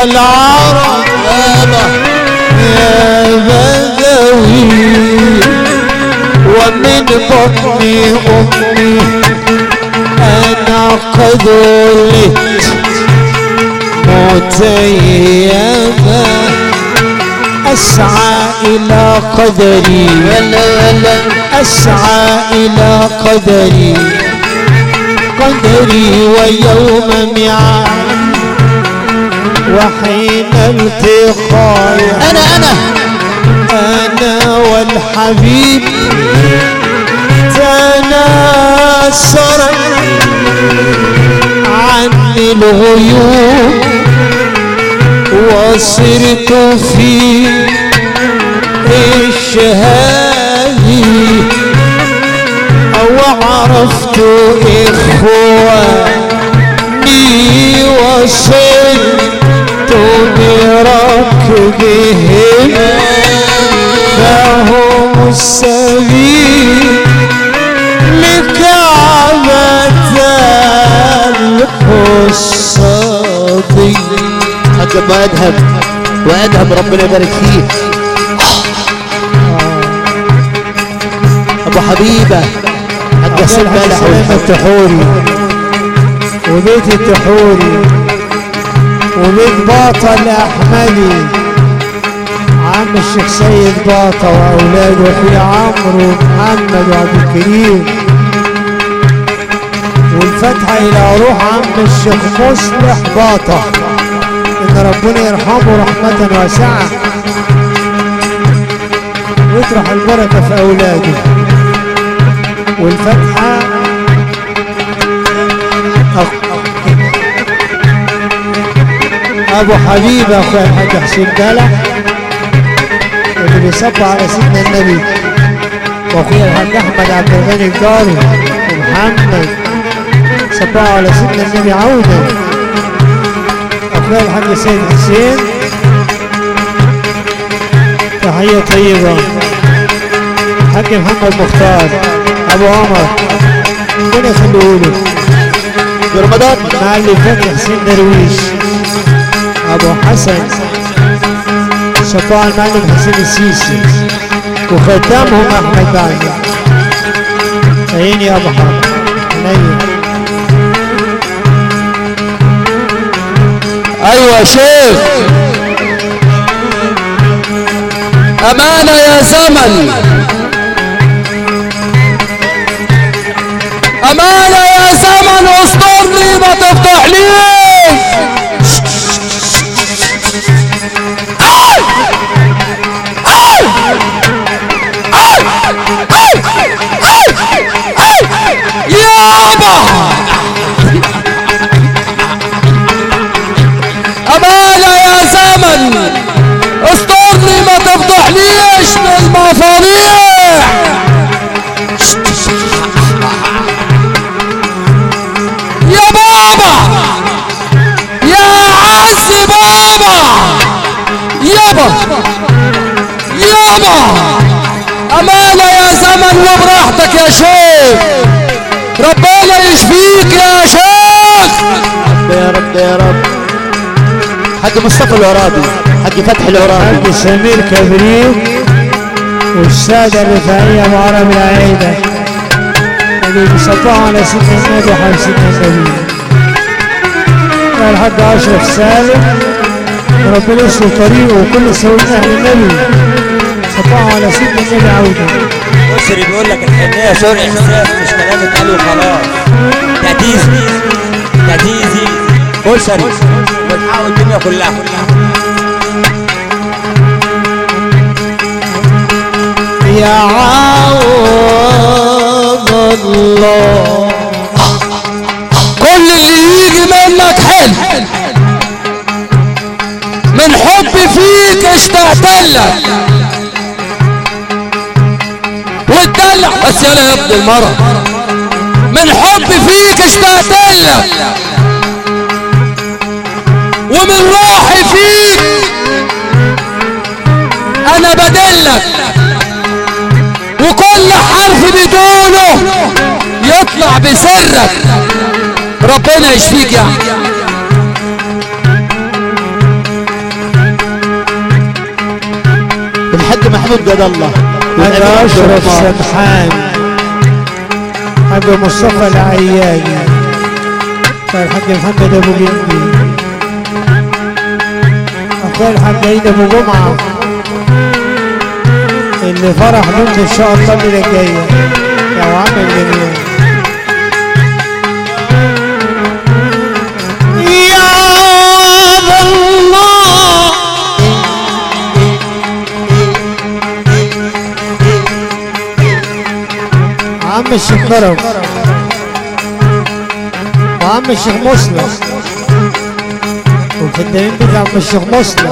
العرب يا بدوي ومن بطن أمي أنا قد ولدت متيما أسعى إلى قدري أسعى إلى قدري قدري ويوم ميعاد وحين التقاي انا انا أنا والحبيب تناصر عني الغيوب وصرت في إشهادي أو عرفت إخواني وصرت بركبهم فهم السبيل لكعبة الحصادي حق ما ادهم وادهم ربنا يبارك فيه ابو حبيبه حق حسين مالح سلامة التحوري وبيت التحوري وبيت باطة الأحمدي عم الشيخ سيد باطة وأولاده في عمرو ومحمد وعبد الكريم والفتحة إلى روح عم الشيخ مصلح باطة إن ربنا يرحمه رحمة واسعة ويطرح البركة في أولاده والفتحة أخ- أبو حبيب أخويا الحاج حسين دلع اللي بيصب على سيدنا النبي وأخويا الحاج أحمد عبد الغني الجاري ومحمد صبوا على سيدنا النبي عودة أخويا الحاج سيد حسين تحية طيبة حاج محمد مختار ابو عمر ربنا يخليه له في رمضان مع اللي فات حسين درويش ابو حسن شطاع المعلم حسين السيسي وختامهم احمد بعد عيني يا ابو حرب عيني ايوه يا شيخ امانه يا زمن امانه يا زمن استرني ما تفتحليش يابا أمانة يا زمن استرني ما تفضحنيش بالمفاريح يا بابا يا عز بابا يابا يابا أمانة يا زمن وبراحتك يا شيخ ربنا يشفيك يا شيخ يا رب يا رب حق مصطفى العرابي حق فتحي العرابي حاج سمير كبريت والسادة الرفاعية وعرب العيدة اللي بيصبحوا على سيدنا النبي وحال سيدنا النبي يا الحاج أشرف سالم ربنا يسلك طريقه وكل سوي أهل النبي صبحوا على سيدنا النبي عودة مصري بيقول لك الحنيه شعور احساس مش كلام اتقال وخلاص تعتيزي تعتيزي اسري بتحاول الدنيا كلها يا عوض الله كل اللي يجي منك حلو من حبي فيك اشتقت لك واتدلع بس يلا يا ابن المرة من حبي فيك اشتقت لك ومن روحي فيك انا بدلك وكل حرف بتقوله يطلع بسرك ربنا يشفيك يا عم محمود جد الله حاج اشرف سبحان حاج مصطفى العياني الحاج محمد ابو جندي اخويا الحاج عيد ابو جمعه اللي فرح بنت ان شاء الله الليله الجايه يا عم الجميع يا الله عم الشيخ كرم وعم الشيخ مسلم والخدامين بتاع عم الشيخ مسلم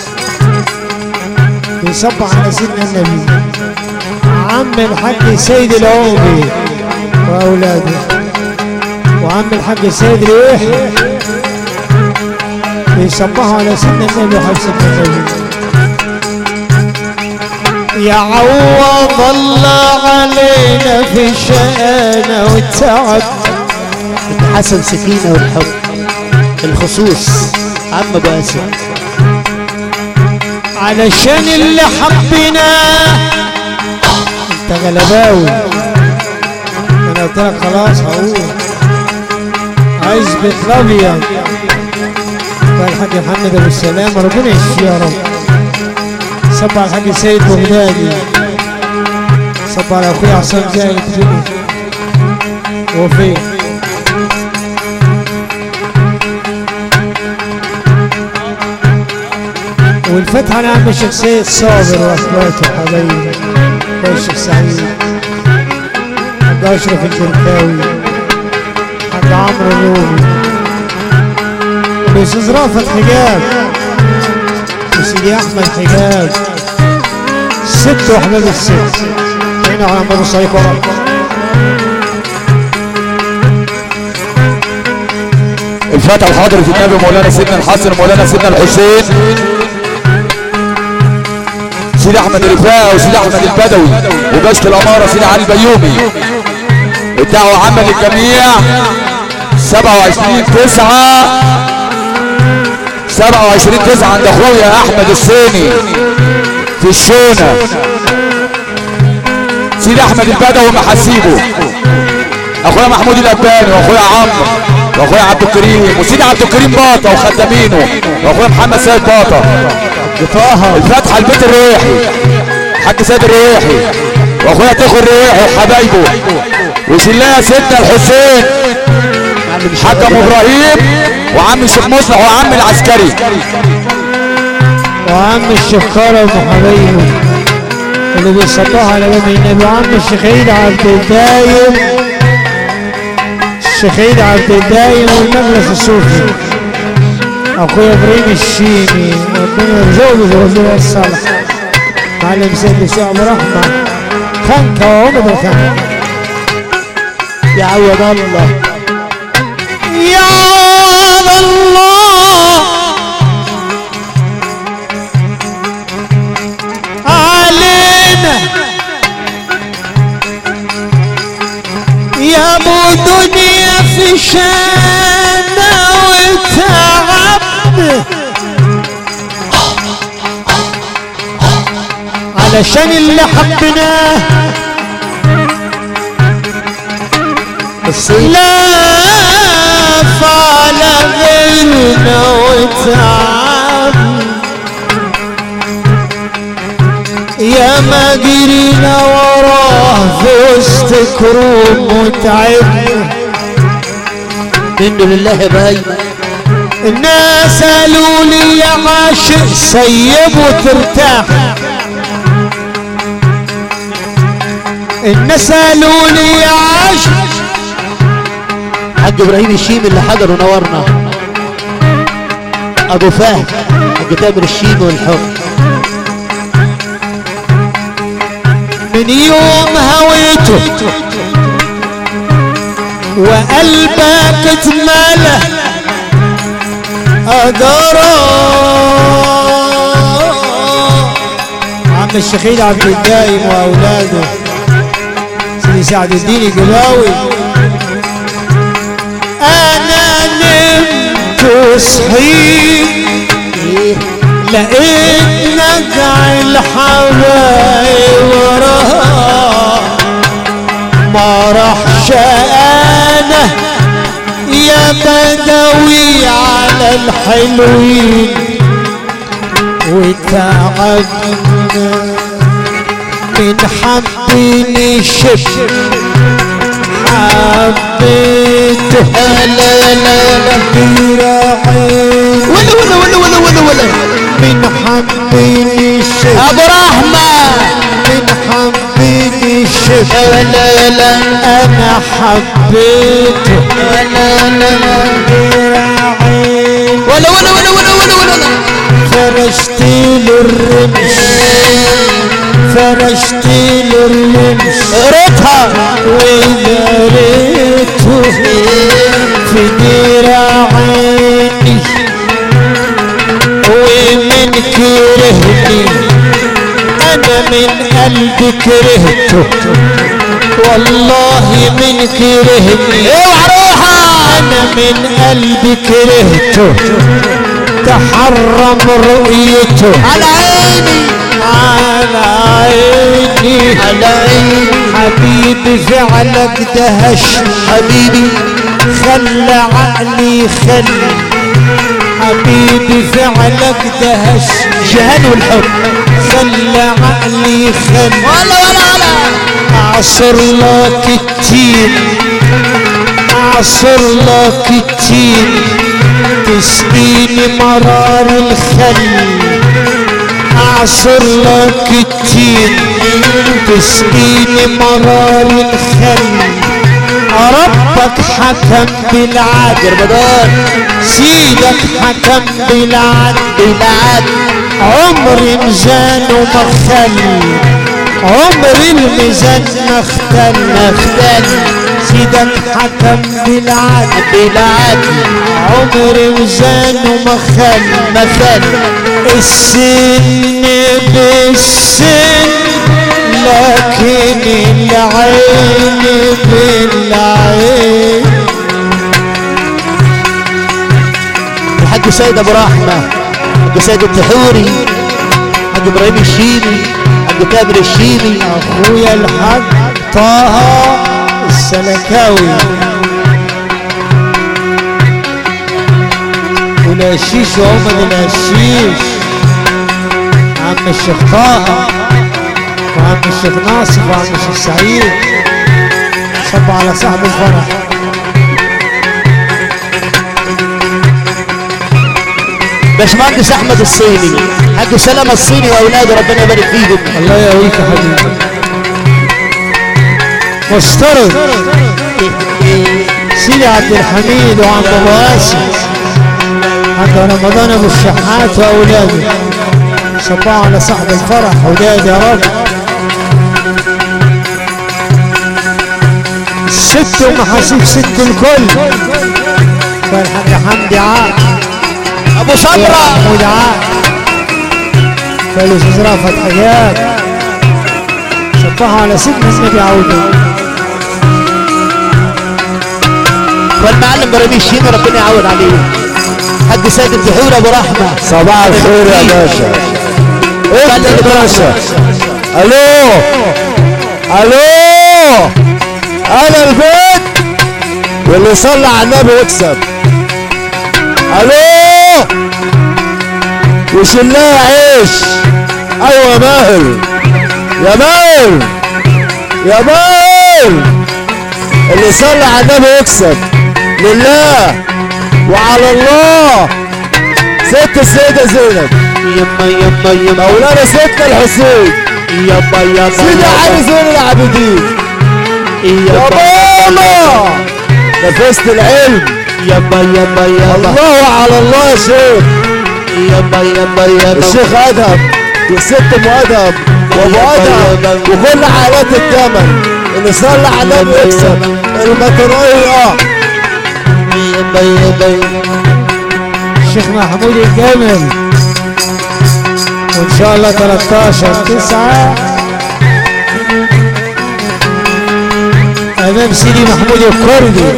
بيصبح على سيدنا النبي عم الحاج سيد العوبي واولاده وعم الحاج سيد ريحي بيصبحوا على سيدنا النبي وحب سيدنا النبي يا عوض الله علينا في شقانا والتعب حسن سكينة والحب الخصوص عم باسم علشان اللي حبيناه انت غلباوي انا قلت لك خلاص هقول عايز بتلابيا الحاج محمد ابو السلام ربنا يشفيه يا رب صب على الحاج سيد بغدادي صب على اخويا عصام زايد فيني وفين والفتحة على عم الشيخ سيد صابر واخواته وحبايبه اخويا الشيخ سعيد حاج اشرف البركاوي حاج عمرو الرومي الاستاذ رافت حجاب وسيدي احمد حجاب ست واحباب الست هنا على باب الصريح ورا الفتى الحاضر في النبي مولانا سيدنا الحسن مولانا سيدنا الحسين سيدي احمد الرفاعي وسيدي احمد البدوي وباشا الاماره سيدي علي البيومي الدعوه عامه للجميع 27 9 27 9 عند اخويا احمد الصيني في الشونه سيدي احمد البدوي محاسيبه اخويا محمود الاباني واخويا عمرو واخويا عبد الكريم وسيدي عبد الكريم باطا وخدامينه واخويا محمد سيد باطا طه الفتحه البيت الريحي حاج سيد الريحي واخويا تخو الريحي وحبايبه وسلاها سيدنا الحسين حاج ابو ابراهيم وعم الشيخ مصلح وعم العسكري وعم الشيخ كرم وحبايبه اللي بيصبحوا على باب النبي وعم الشيخ عيد عبد الدايم الشيخ عيد عبد الدايم والمجلس الصوفي اخويا ابراهيم الشيمي ربنا يرزقه بذريه الصالح معلم سيد الشيخ ابو رحمه خنكه وعمد الخنكه يا عوض الله يا الله علينا يا ابو دنيا في شانا وتعب علشان اللي حبناه لا فعل غيرنا وتعب يا ما جرينا وراه في وسط كروب متعب منه لله يا باي الناس قالوا لي يا عاشق سيب وترتاح الناس قالوا لي يا عاشق حاج ابراهيم الشيمي اللي حضر ونورنا ابو فهد حاج تامر الشيمي والحب من يوم هويته وقلبك اتملى أدرى عم الشخيل عبد الدايم وأولاده سيدي سعد الدين الجباوي أنا نمت وصحيت ايه لقيت نجع الحبايب سآنا يا بدوي على الحلوين وتعبنا من حبني شف حبيته لا لا لا براعين ولا ولا ولا ولا ولا ولا من حبني شف ابو رحمه من حبني شف لا لا انا حبيته لا لا براعين ولا ولا ولا ولا ولا ولا فرشت له الرمش فرشت له الرمش قريتها وإذا ريته في دراعيني ومن كرهني أنا من قلبي كرهته والله من كرهني اوعى روحها أنا من قلبي كرهته تحرم رؤيته على عيني على عيني على عيني حبيبي فعلك دهشني حبيبي خلى عقلي خل حبيبي فعلك دهشني جهل والحب خلى عقلي خل ولا ولا ولا اعصر لك التين اعصر لك التين تسقيني مرار الخل اعصر لك التين تسقيني مرار الخل ربك حكم بالعدل رمضان سيدك حكم بالعدل بالعدل عمري ميزان ومخل عمري الميزان مختل مختل سيدك حكم بالعدل بالعدل عمري ميزان ومخل مثل السن بالسن لكن العين بالعين الحاج سيد ابو رحمه حاج سيد التحوري حاج ابراهيم الشيبي حاج تامر الشيبي اخويا الحاج طه السلكاوي والقشيش وعمد القشيش عم الشيخ طه وعم الشيخ ناصر وعم الشيخ سعيد صب على صاحب الفرح باشمهندس احمد الصيني حاج سلامه الصيني واولاده ربنا يبارك فيهم الله يقويك يا حبيبي مشترك سيدي عبد الحميد وعم ابو قاسم حتى رمضان ابو الشحات واولاده صباح على صاحب الفرح اولاد يا رب ست ومحاسيب ست الكل فالحاج حمدي عاد ابو صبره محمود عاد فالاستاذ رافت حيات صبحوا على سيدنا النبي عوده والمعلم ابراهيم الشيبي ربنا يعود عليه حاج سيد التحوري ابو رحمه صباح الخير يا باشا انت يا باشا الو الو انا البيت واللي يصلي على النبي يكسب الو وشلها عيش ايوه يا ماهر يا ماهر يا ماهر اللي يصلي على النبي يكسب لله وعلى الله ست السيدة زينب يما يما يما مولانا سيدنا الحسين يما يما سيدي علي زين العابدين يا ماما نفست العلم يما يما يما الله على الله يا شيخ يما يما يما الشيخ ادهم والست ام ادهم وابو ادهم وكل عائلات الجمل اللي صلى على النبي يكسب المطريه يما يما الشيخ محمود الجمل وان شاء الله 13 9 امام سيدي محمود الكردي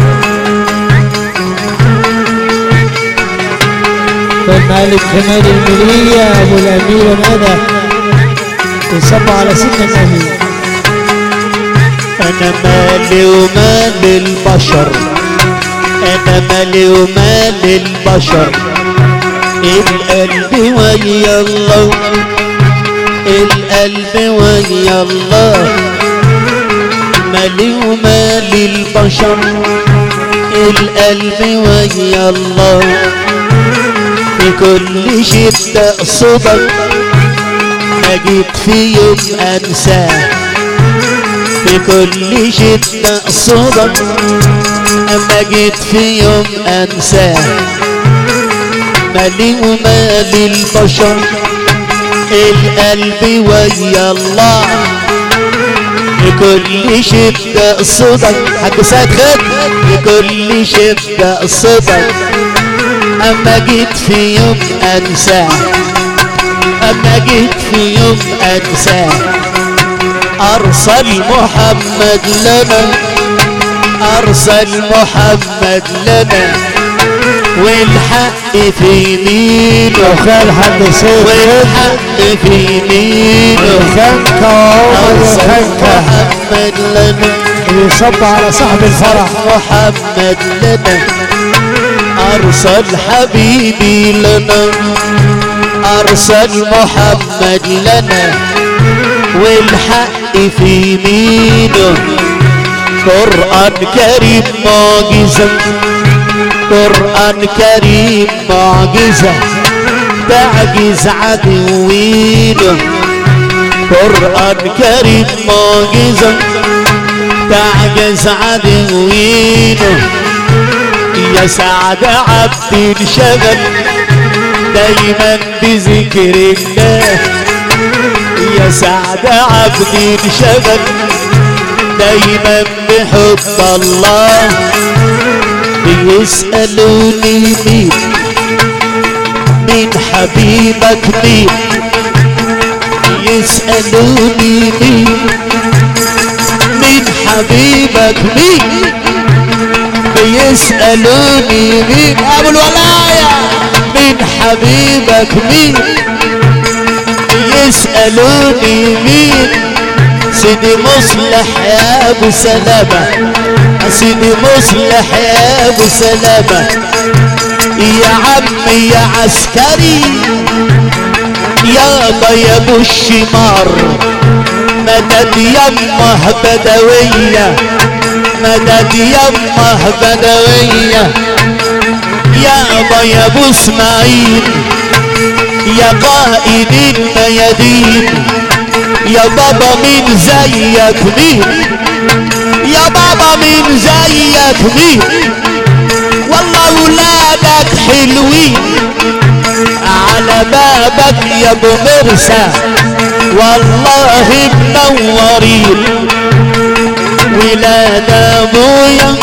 والمالك كمال الملية ابو الامير ندى يصب على سيدنا النبي انا مالي ومال البشر انا مالي ومال البشر القلب ويا الله القلب ويا الله مالي ومال البشر القلب ويا الله في كل شدة قصدك ما جيت في يوم انساه في كل شدة قصدك اما جيت في يوم انساه مالي ومال البشر القلب ويا الله لكل شدة قصدك حق سيد خد لكل شدة قصدك اما جيت في يوم انساه اما جيت في يوم انساه ارسل محمد لنا ارسل محمد لنا والحق في يمينه وخال حد سيد والحق في يمينه خانك وعمر ارسل خانك محمد لنا اللي يصب على صاحب الفرح محمد لنا ارسل حبيبي لنا ارسل محمد لنا والحق في يمينه قرآن كريم معجزة قرآن كريم معجزة تعجز عدوينه قرآن كريم معجزة تعجز عدوينه يا سعد عبد انشغل دايما بذكر الله يا سعد عبد انشغل دايما بحب الله بيسألوني مين مين حبيبك مين يسألوني مين مين حبيبك مين بيسألوني مين أبو الولاية مين حبيبك مين يسألوني مين سيدي مصلح يا أبو سلامة سيدي مصلح يا أبو سلامة يا عمي يا عسكري يابا يا ابو الشمار مدد يمه بدوية مدد يمه بدوية يابا يا ابو اسماعيل يا قائد الميادين يا بابا مين زيك مين يا بابا مين زيك مين والله ولادك حلوين على بابك يا ابو مرسى والله منورين ولاد ابويا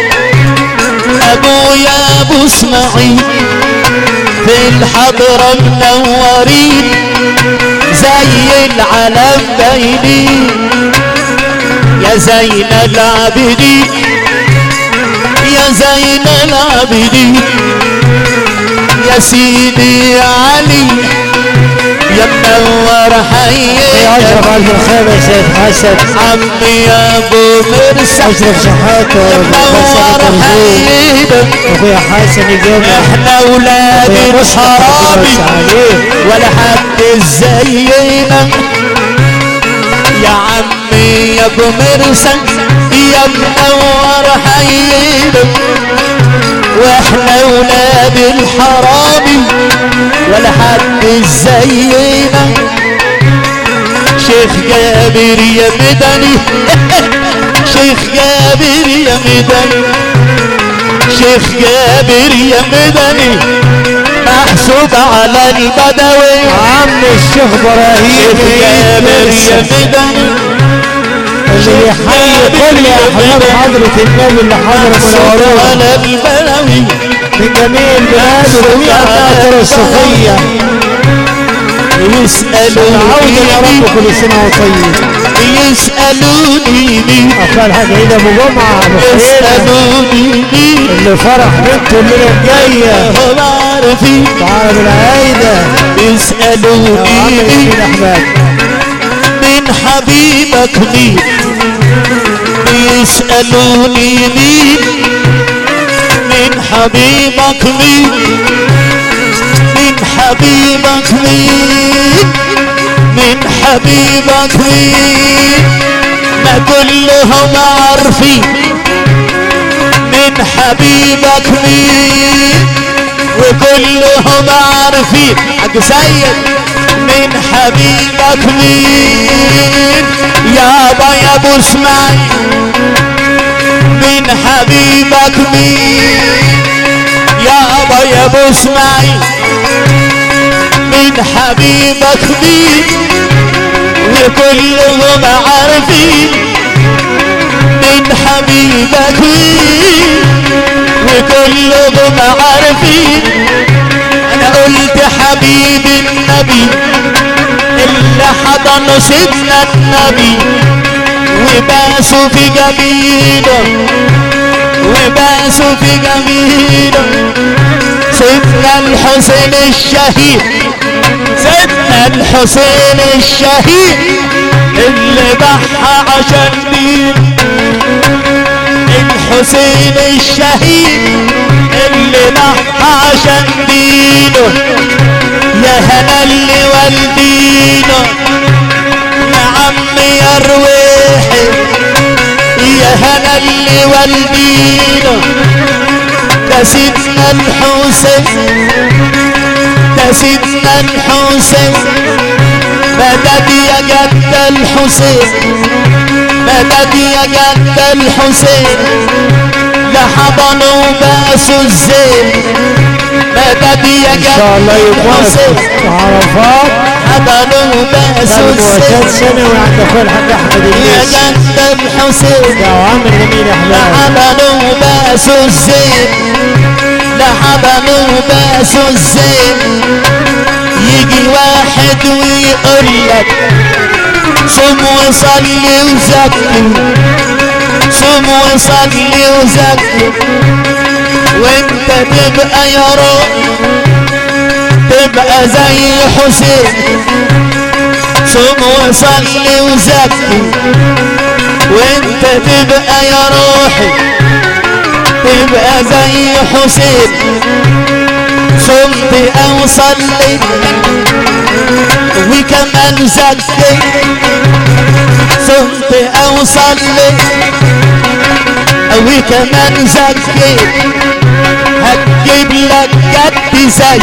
ابويا ابو اسماعيل في الحضرة منورين زي العلم باينين يا زين العابدين يا زين العابدين يا سيدي علي يا منور في اشرف حياتك الف الخير يا سيد حسن عمي يا ابو مرسى اشرف شحاته منور وبسم حياتك اخويا حسن الجامع احنا ولاد أخويا مصطفى الحرامي بس عليه ولا حد زينا يا عمي يا ابو مرسى يا منور حياتك واحنا ولاد الحرامي ولا حد زينا شيخ جابر يا مدني شيخ جابر يا مدني شيخ جابر يا مدني محسوب على البدوي عم الشيخ ابراهيم شيخ جابر يا مدني اللي يحيي كل احباب حضرة النبي اللي حضر محسوب منورونا على البدوي من جميع البلاد وجميع الناصر الصوفية عودة يا رب يسألوني كل سنة وطيب يسألوني مين أخويا الحاج عيد أبو جمعة أبو خيرة يسألوني مين اللي فرح بنته الليلة الجاية هم عارفين تعالى بالعايدة يا عم يسألوني ياسين مين أحمد من حبيبك مين يسألوني مين من حبيبك مين من حبيبك مين من حبيبك مين ما كلهم عارفين من حبيبك مين وكلهم عارفين حق سيد من حبيبك مين يابا يا ابو اسماعيل من حبيبك مين يابا يا ابو اسماعيل من حبيبك مين وكلهم عارفين من حبيبك مين وكلهم عارفين انا قلت حبيب النبي اللي حضن سيدنا النبي وباسوا في جميله وباسوا في جميله سيدنا الحسين الشهيد سيدنا الحسين الشهيد اللي ضحى عشان دين الحسين الشهيد اللي ضحى عشان دينه يا هنا اللي والدينه يا عم يا رويحي يا هنا اللي والدينه ده سيدنا الحسين ده سيدنا الحسين مدد يا جد الحسين مدد يا جد الحسين لحضنوا باسوا الزين مدد يا ان شاء الله جد يوم الحسين عرفات حضنوا باسوا المؤسسات الزين سنوي عند اخوي الحاج احمد يا الناس جد الحسين ده وعامل جميل يا احلام لحضنوا باسوا الزين لحضنوا باسوا الزين يجي واحد ويقول لك صم وصلي وزكي صم وصلي وزكي وانت تبقى يا روح تبقى زي حسين صم وصلي وزكي وانت تبقى يا روحي تبقى زي حسين صمت او صليت وكمان زكيت صمت او صليت وكمان زكيت هتجيب لك جد زي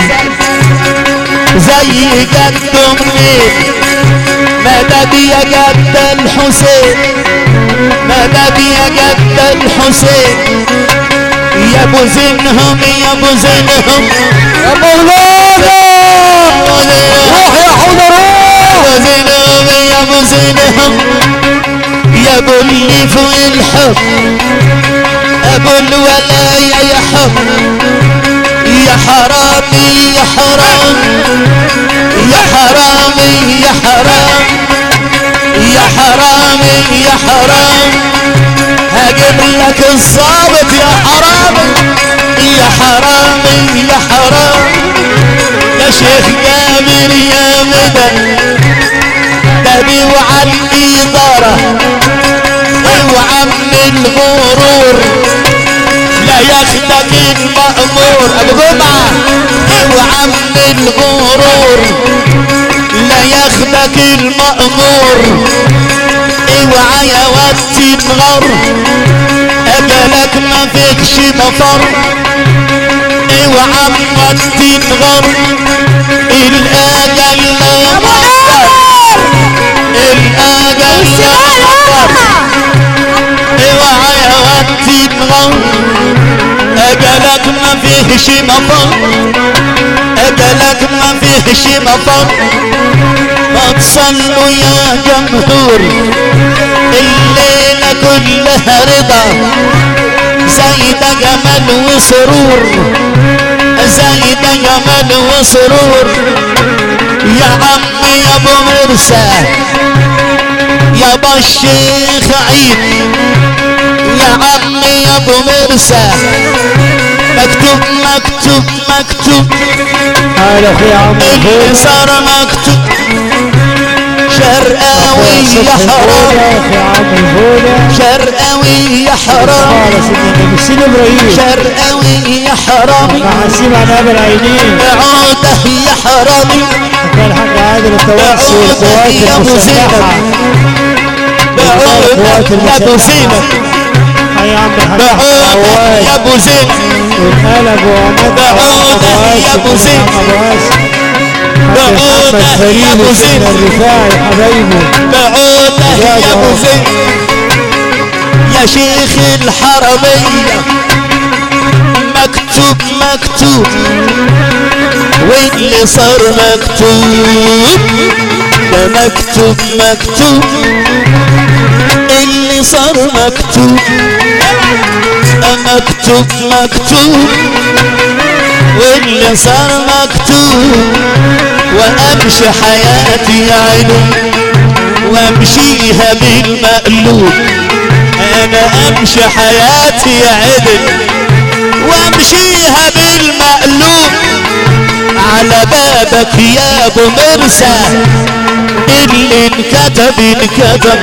زي جد منين مدد يا جد الحسين مدد يا جد الحسين يا ابو زينهم يا ابو زينهم يا مولانا روح يا حوض روح ابو زينهم يا ابو زينهم يا ابو اللي فوق الحب ابو الولاية يا حب يا حرامي يا حرام يا حرامي يا حرام يا حرامي يا حرام هجيب لك الصابت يا حرامي يا حرامي يا حرام يا شيخ جابر يا مدن دبي وعلي ضرة اوعى من الغرور لا ياخدك المأمور ابو جمعة اوعى من الغرور لا ياخدك المأمور اوعى يا واد تنغر اجلك ما فيكش مفر اوعى ما تنغر الاجل لا مفر الاجل لا مفر اوعى يا واد تنغر اجلك ما فيهش مفر اجلك ما فيهش مفر ما تصلوا يا جمهور الليلة كلها رضا زي ده جمال وسرور زي ده جمال وسرور يا عم يا ابو مرسى يا ابو الشيخ عيد يا عم يا ابو مرسى مكتوب مكتوب مكتوب هلا اخويا عم اللي الفوز صار مكتوب شهر شرقاوي يا حرام في عم الهدى شرقاوي يا حرام قال سيدنا النبي سيد ابراهيم شرقاوي يا حرامي محاسيب على ابو العينين عوده يا حرامي كان حق عادل التواصل والقوات يا أبو المسلحة بعودة يا ابو زينب يا عم الحاج بعودة عواد يا ابو زينب والقلب وعماد بعودة يا أبو زيد. بعودة محمد يا فريد أبو زيد. وسيدنا الرفاعي حبايبه بعودة يا ابو زيد يا شيخ الحرمية مكتوب مكتوب واللي صار مكتوب ده مكتوب مكتوب اللي صار مكتوب ده مكتوب مكتوب واللي صار مكتوب وامشي حياتي عيني وامشيها بالمقلوب انا امشي حياتي عدل وامشيها بالمقلوب على بابك يا ابو مرسى اللي انكتب انكتب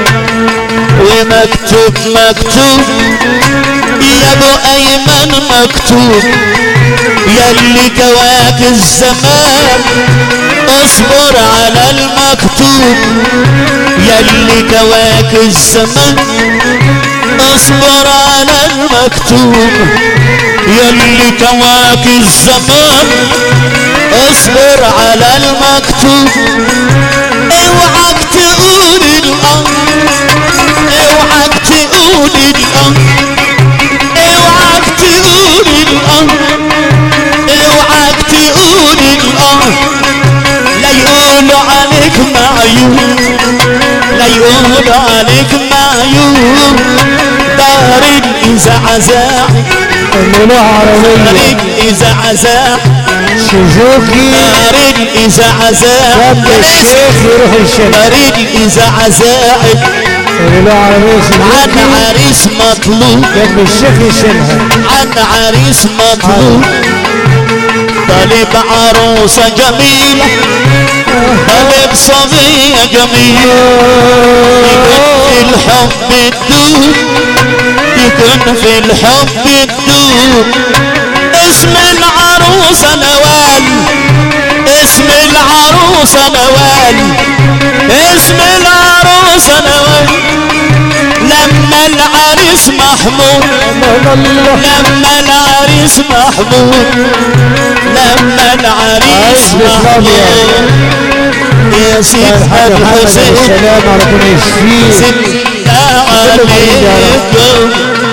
ومكتوب مكتوب يا ابو ايمن مكتوب يلي جواك الزمان اصبر على المكتوب يلي جواك الزمان اصبر على المكتوب يلي جواك الزمان اصبر على المكتوب اوعك تقول الامر اوعك تقول الامر اوعك تقول الامر اوعك تقول الامر لا يقولوا عليك معيوب لا يقولوا عليك معيوب دار الازعزاع اللي له دار عربية الازعزاع سوزوكي دار الازعزاع جنب الشيخ يروح الشيخ دار الازعزاع اللي له عربية عن سوزوكي عريس مطلوب جنب الشيخ يشيلها عن عريس مطلوب طالب عروسة جميلة طالب صبية جميلة يكون في الحب الدوب يكون في الحب الدوب اسم العروسة نوال اسم العروسة نوال اسم العروسة نوال لما العريس محمود لما العريس محمود لما العريس عايز بإسلام محمود يا سيد الحاج ابو محمد حسين السلام ربنا يشفيه سيدنا عليكم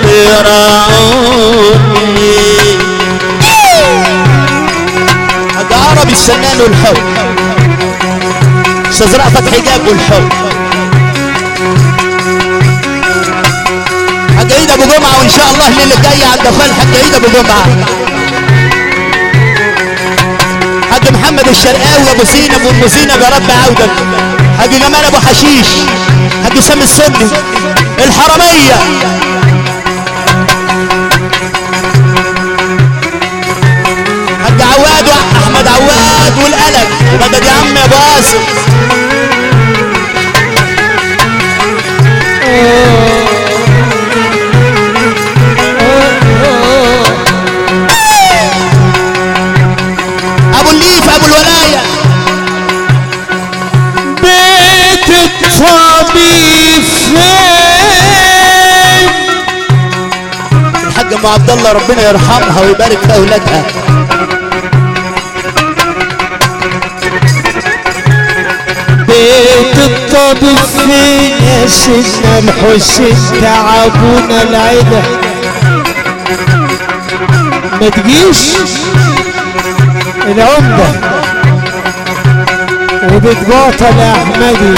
براعوني حاج عربي السنان والحب استاذ رأفت حجاب والحب حاج عيد ابو جمعه وان شاء الله الليله الجايه عند اخوان حاج عيد ابو جمعه حاج محمد الشرقاوي ابو زينب وام زينب يا رب عودك حاج جمال ابو حشيش حاج سامي السني الحرميه حاج عواد واحمد عواد والقلق ومدد يا عم يا ابو قاسم ابو الليف ابو الولايه بيت الطبيب فين الحاج ام عبد الله ربنا يرحمها ويبارك في اولادها بيت الطبيب فين يا سيدنا الحسين تعبونا العدا ما تجيش العمدة وبتباطل يا احمدي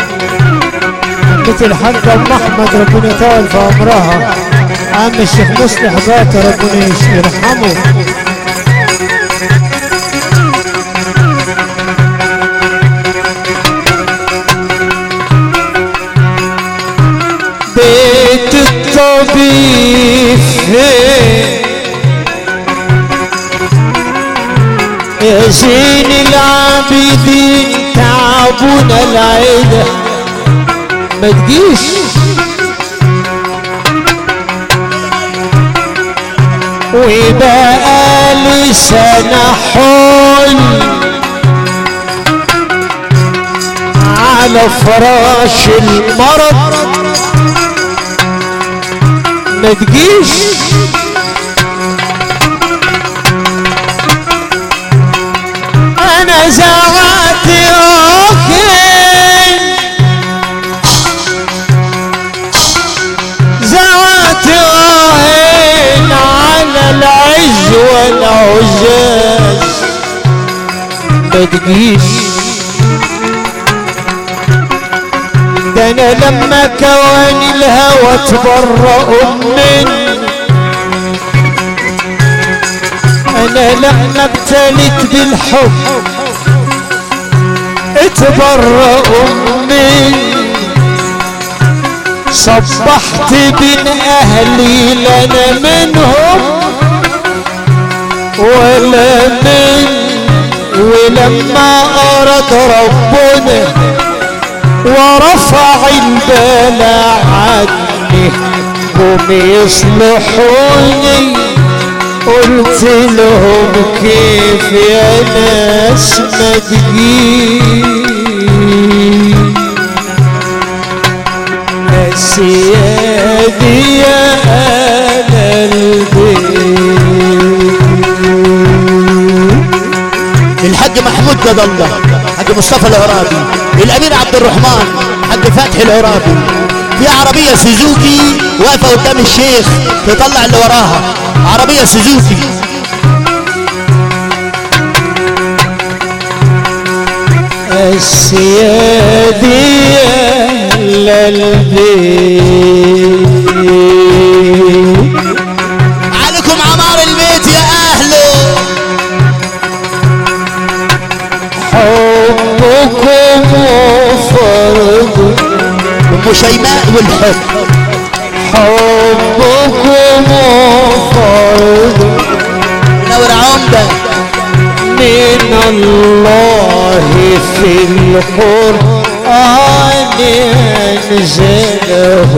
عمة الحاج ام احمد ربنا يطول في عمرها عم الشيخ مصلح باطل ربنا يرحمه بيت الطبيب فين يا زين العابدين تعال ابونا العيدة ما تجيش وبقى لي سنة حول على فراش المرض ما تجيش انا زعقت اوكي زعقت عين على العز والعزاز ما تجيش ده انا لما كواني الهوى تبرأ مني انا لما ابتليت بالحب اتبرأوا مني صبحت بين اهلي لنا منهم ولا من ولما اراد ربنا ورفع البلاء عني هم يصلحوني قلت لهم كيف يا ناس ما تجيش بس يا دي يا أهل البيت الحاج محمود جد الله حاج مصطفى العرابي الامير عبد الرحمن حاج فتحي العرابي في عربية سوزوكي واقفة قدام الشيخ تطلع اللي وراها عربية سوزوكي السيادي أهل البيت عليكم عمار البيت يا اهله حبكم وفرض ام شيماء والحب حبكم وفرض نور عمده من الله في القرآن أنزله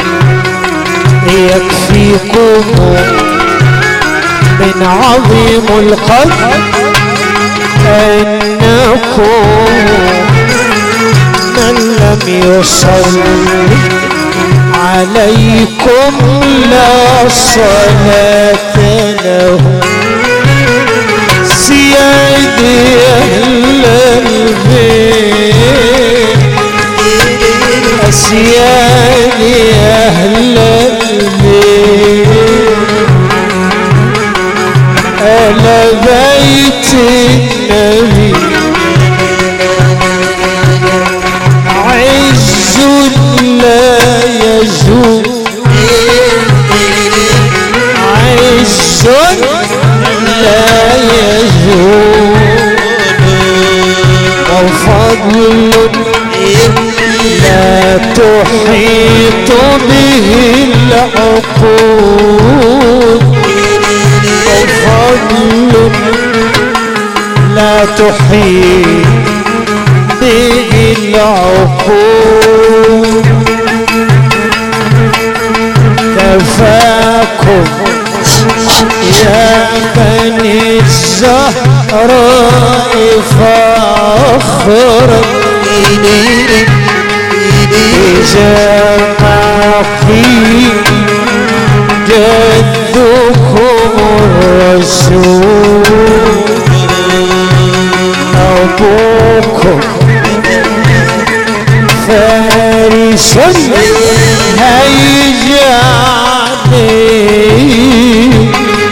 يكفيكم من عظيم القدر أنكم من لم يصلي عليكم لا صلاة له سيادي أهل البيت سيادي أهل البيت أهل بيت النبي عز لا يزول عز لا يزول وفضل لا تحيط به العقول وفضل لا تحيط به العقول كفاكم يا بني الزهراء فاخر إذا ما قيل جدكم الرسول أبوكم فارس هيجعني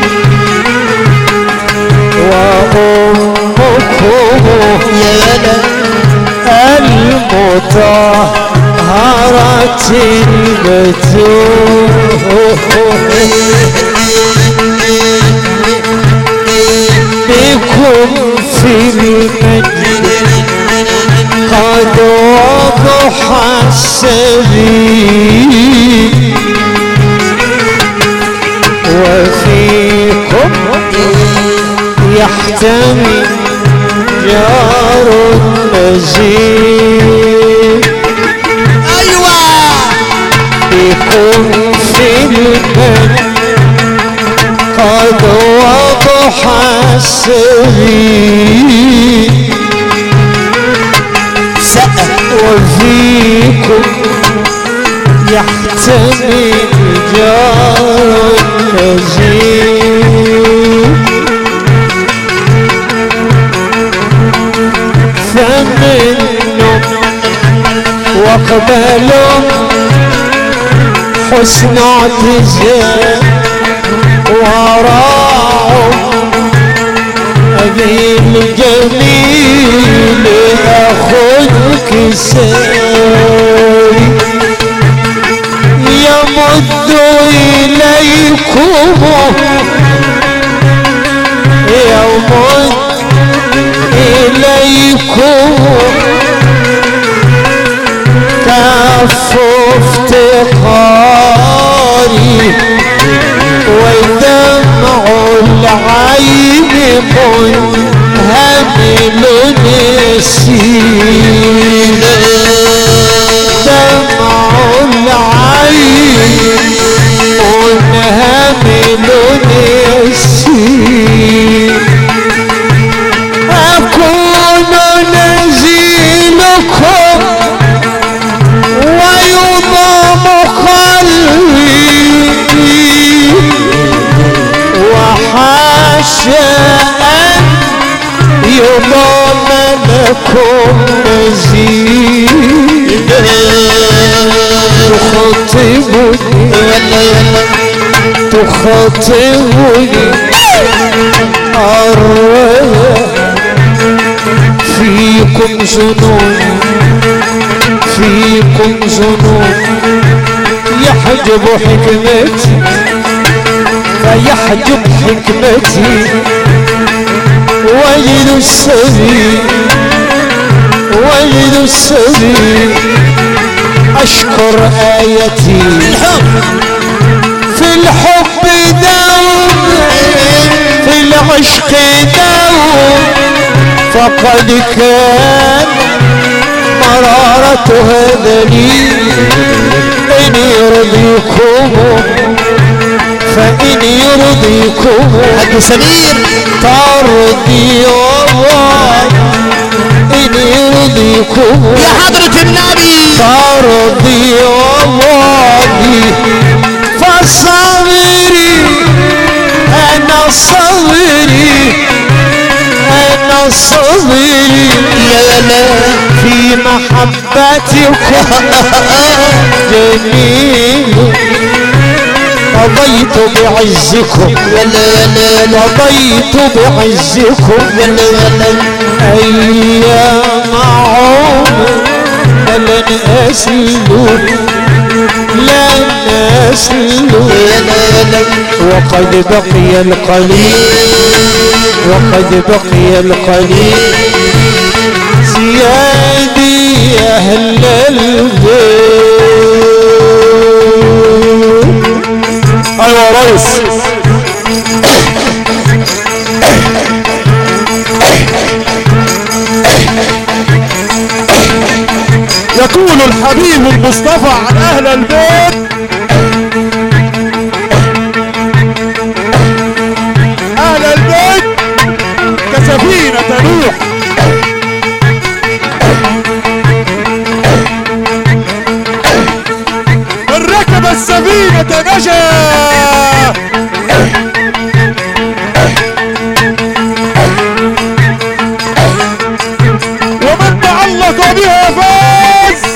وأمكم المطهرة البتول بكم في المجد قد وضح السبيل وفيكم يحتمي جار الذي ايوه يكون في البر قد وضح السبيل سقف وفيكم يحتمي جار الذي فمنهم واقبلوا حسن اعتزال وراعوا أبي الجميل أخذك ساري يمد إليكم يمد إليكم كف افتقاري ودمع العين منهمل نسيل دمع العين منهمل نسيل أكون نزيلكم ويضام قلبي وحاشا أن يضام لكم مزيد تخاطبني تخاطبني الرياح فيكم ظنون فيكم ظنون يحجب حكمتي فيحجب حكمتي ويل السبيل ويل السبيل أشكر آيتي في الحب دوم في العشق دوم فقد كان مرارتها ذليل إن يرضيكم فإن يرضيكم حاج سمير ترضي الله إن يرضيكم يا حضرة النبي ترضي الله فصبري أنا صبري أنا صبري يا لا في محبتكم جميل قضيت بعزكم يا لا يا لا يا لا قضيت بعزكم يا لا يا لا أيام عمر لن أسلك لن أسلك يا لا يا لا وقد بقي القليل وقد بقي القليل زيادي أهل البيت ايوه يا ريس يقول الحبيب المصطفى عن اهل البيت اهل البيت كسفينة نوح من ركب السفينة نجا ومن تعلق بها فاز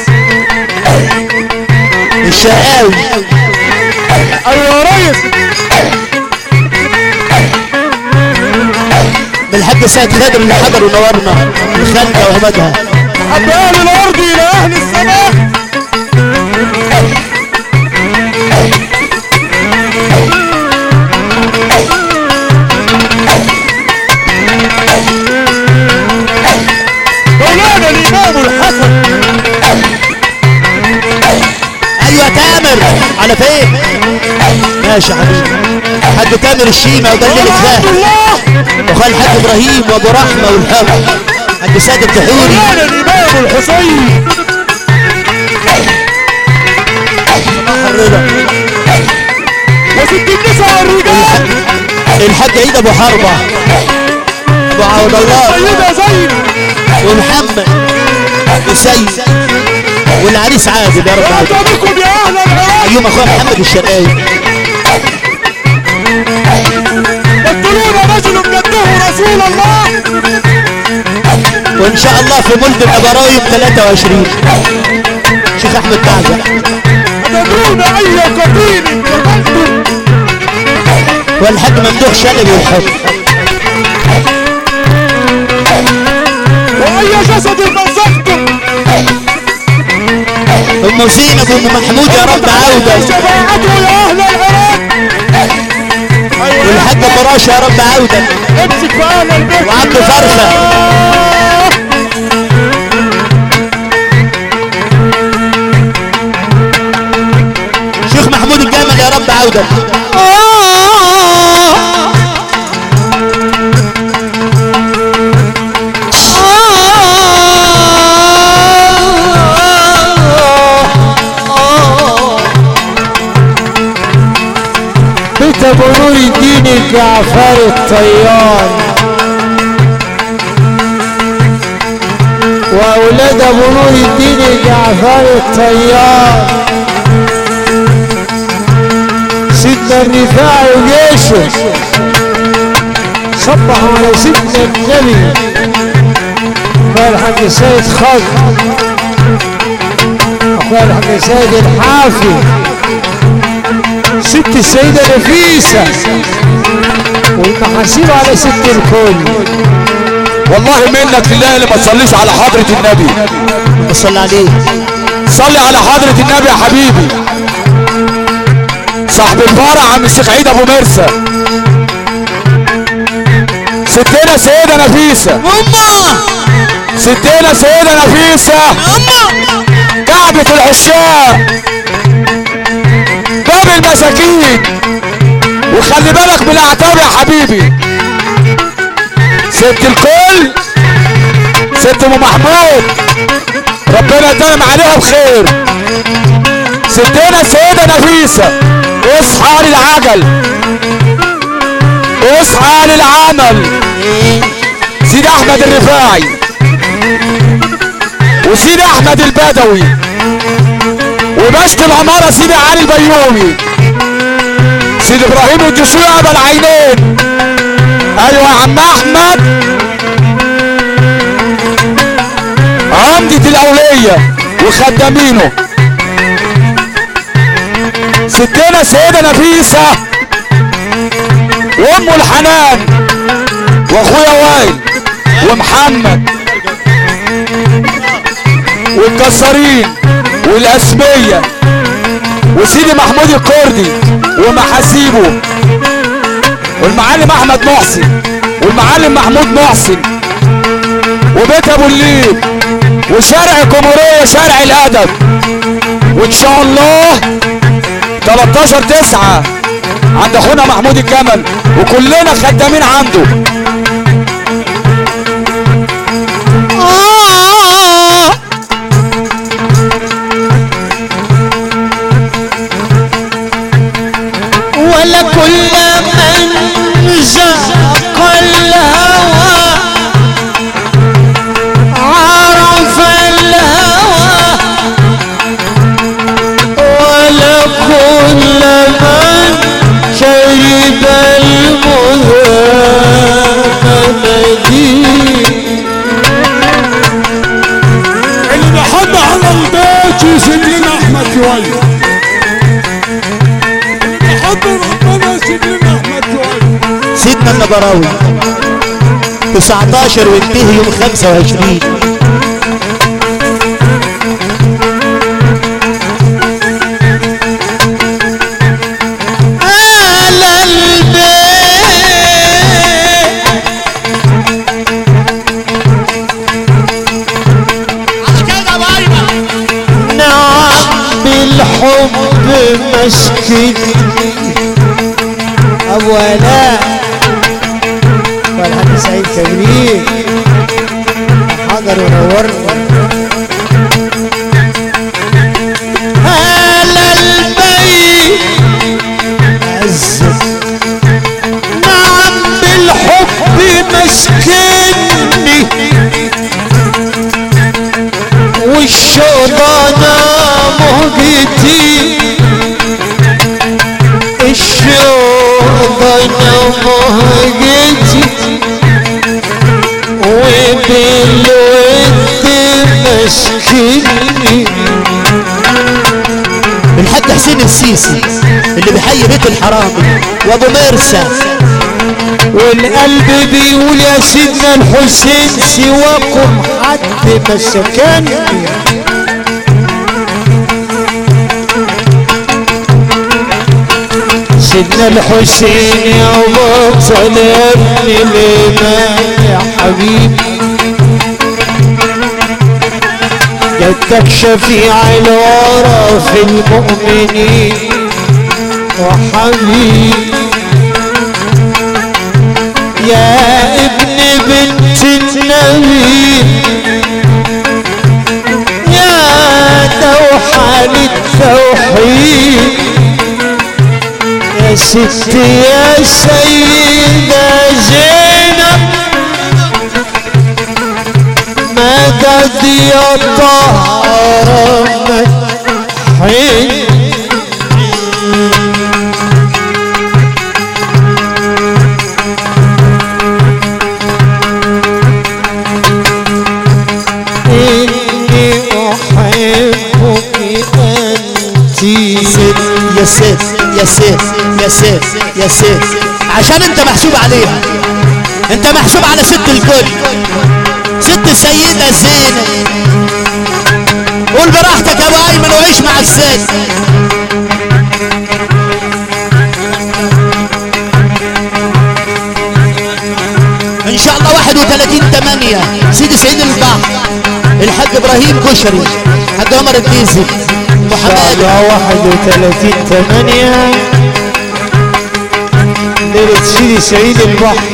الشقاوي ايوه يا ريس من الحاج سيد خادم اللي حضر ونورنا الخلقة وهمتها حتى اهل الارض الى اهل السماء مولانا الامام الحسن ايوه تامر على فين ماشي يا حبيبي حاج تامر الشيمة وده اللي عبد فاهم الله وخال الحاج ابراهيم وابو رحمة والهوى حاج سيد الدحوري مولانا الامام الحسين الرضا وست النساء والرجال الحاج عيد ابو حربه ابو عوض الله سيدة زين ومحمد وسيد والعريس عادل يا رب أهدى عادل. بكم يا أهل العراق ايوم اخويا محمد الشرقاوي يقتلون رجل جده رسول الله وان شاء الله في مولد الابرايم 23 شيخ احمد تعزة أتدرون أي قتيل قتلتم والحاج ممدوح شلبي والحب وأي جسد مزقتم ام زينب وام محمود يا رب عوده شفاعته يا أهل العراق أيوة يا والحاج فراش يا رب عوده امسك في أهل البيت وعبد فرخة. شيخ محمود الجمل يا رب عوده بيت ابو نور الدين الجعفري الطيار واولاد ابو نور الدين الجعفري الطيار سيدنا الرفاعي وجيشه صبحوا على سيدنا النبي اخويا الحاج سيد خضر اخويا الحاج سيد الحافي ست السيدة نفيسة والمحاسيب على ست الكل والله منك لله اللي ما تصليش على حضرة النبي صلى عليه صلي على حضرة النبي يا حبيبي صاحب الفرع عم الشيخ عيد ابو مرسى ستنا سيدة نفيسة امه ستنا سيدة نفيسة كعبة العشاق باب المساكين وخلي بالك من الاعتاب يا حبيبي ست الكل ست ام محمود ربنا يديم عليها بخير ستنا سيدة نفيسة اصحى للعجل اصحى للعمل سيدي احمد الرفاعي وسيدي احمد البدوي وباشا العمارة سيدي علي البيومي سيدي ابراهيم الدسوقي ابا العينين ايوه يا عم احمد عمدة الاولية وخدامينه ستنا سيدة نفيسة وام الحنان واخويا وائل ومحمد والكسارين والاسمية وسيدي محمود الكردي ومحاسيبه والمعلم احمد محسن والمعلم محمود محسن وبيت ابو الليل وشارع الجمهورية شارع الادب وان شاء الله 13 9 عند اخونا محمود الجمل وكلنا خدامين عنده ولا كل من زاق الهوى عرف الهوى ولا كل من شرب المذاب مدين اللي بيحط على البيت يسيب لنا احمد شويه اللي بيحط ربنا يسيب لنا احمد شويه سيدنا النبراوي 19 وانتهي يوم 25 على البيت نعم بالحب مسكين ابو الاء والحاج سعيد كبير الحجر ونورنا على البيت عزت نعم بالحب مسكني والشوطانة مهجتي الشوطانة مهجتي وبالود مسكني الحاج حسين السيسي اللي بيحيي بيت الحرامي وابو مرسى والقلب بيقول يا سيدنا الحسين سواكم حد مسكني سيدنا الحسين يا بطل يا ابن الإمام يا حبيبي جدك شفيع الورى في المؤمنين وحبيبي يا ابن بنت النبي يا توحل التوحيد يا ست يا سيدة زينب مدد يا طهر حين إني أحبك أنت ست يا ست يا ست يا ست يا ست عشان انت محسوب عليها انت محسوب على ست الكل ست السيدة زينب قول براحتك يا ابو ايمن وعيش مع الست ان شاء الله 31 8 سيدي سعيد البحر الحاج ابراهيم كشري حاج عمر الديزي محمد على 31 8 ليلة سيدي سعيد البحر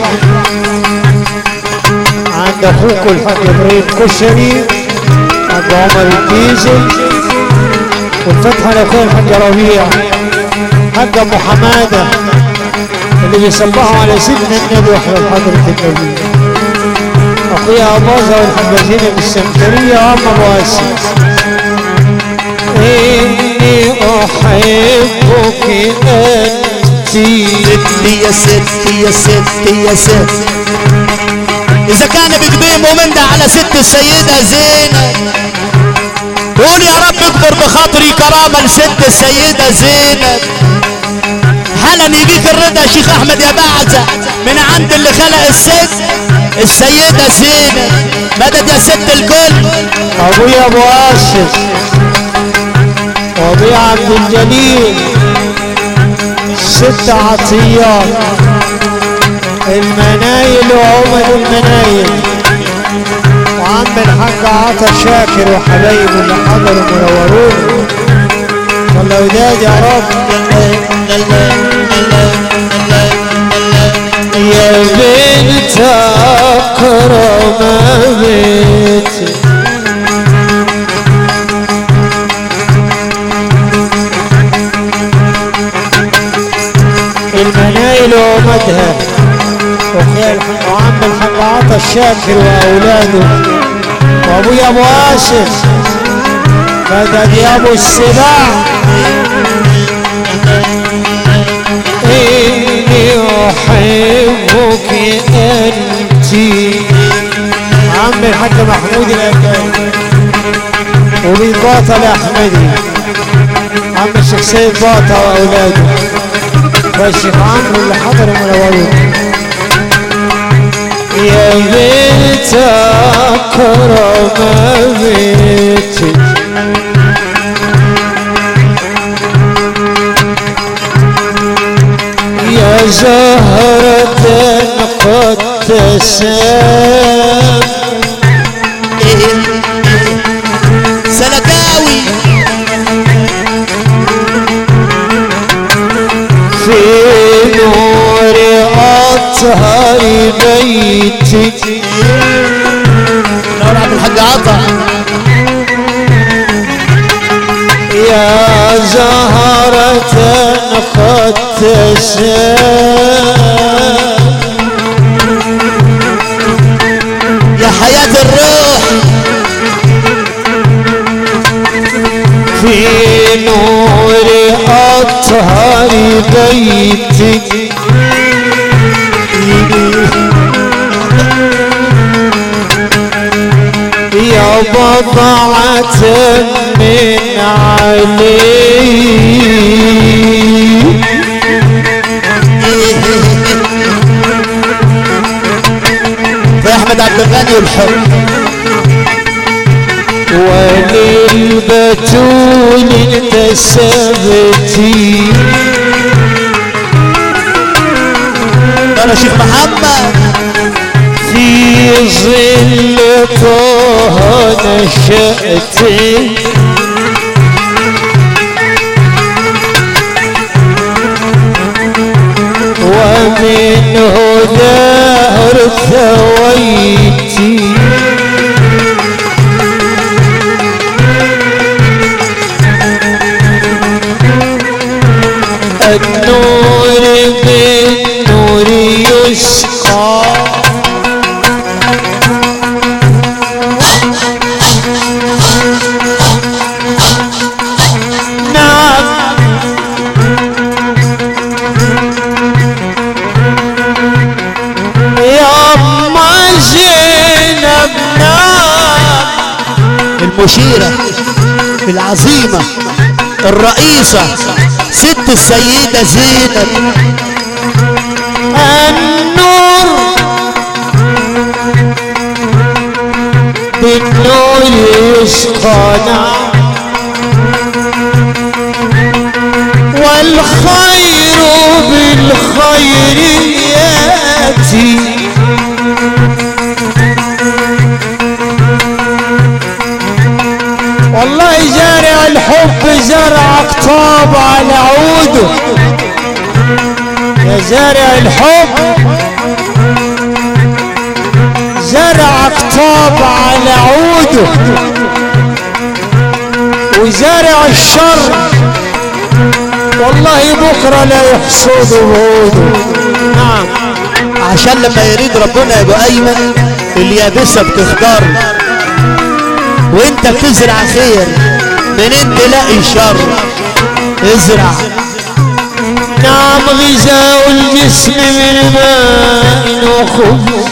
عند اخوك الحاج ابراهيم كشري عند عمر الديزل والفتحة لاخويا الحاج ربيع حاج ابو حماده اللي بيصبحوا على سيدنا النبي وحضر حضرة النبي اخويا اباظة والحاجة زينب السمكرية عم ابو اسس إني أحبك أنت ستي يا ستي يا ستي يا ست إذا كان بيقدم من ده على ست السيدة زينب قول يا رب اكبر بخاطري كرامة لست السيدة زينب حالا يجيك الرضا يا شيخ أحمد يا بعزة من عند اللي خلق الست السيدة زينب مدد يا ست الكل أبويا أبو أسس وأبويا عبد الجليل ست عطيات المنايل وعمر المنايل وعم الحاج عطا شاكر وحبايبه اللي حضروا منورون والله وداد يا رب يا بنت أكرم بيتي المنايل ومدها وخير الحق وعم الحق عطا الشاكر واولاده وابويا ابو اسس مدد يا ابو السباع اني احبك انت عم الحاج محمود الأكاد وبيباطل احمدي عم الشيخ سيد باطا واولاده والشيخ عمرو اللي حضر منورين يا بيت أكرم بيتي يا زهرة قد تسام سلكاوي في نور أطهر بيتك نور عبد الحاج يا زهرة قد تسام يا حياة الروح في نور أطهر بيتك يا بضعة من علي يا احمد عبد الغني والحب وللبتول انتسبتي انا شيخ محمد في ظل طه نشأتي ومنه دهر ثويتي النور بالنور يسقى نعم يا أم زينب نعم المشيرة العظيمة الرئيسة ست السيدة زينب النور بالنور يسقانا والخير بالخير ياتي والله زارع الحب زرع اقطاب على عوده يا زارع الحب زرع اقطاب على عوده وزارع الشر والله بكره لا يحصد بعوده نعم عشان لما يريد ربنا يا ابو ايمن اليابسة بتخضر وانت بتزرع خير منين تلاقي شر ازرع نعم غذاء الجسم من ماء وخبز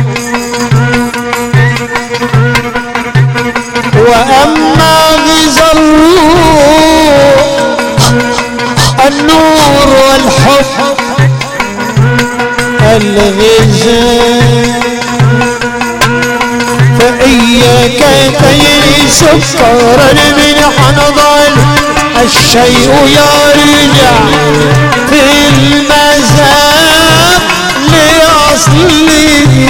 وأما غذاء الروح النور والحب الغذاء فإياك تجري سكرا من حنظل الشيء يرجع في المذهب لأصله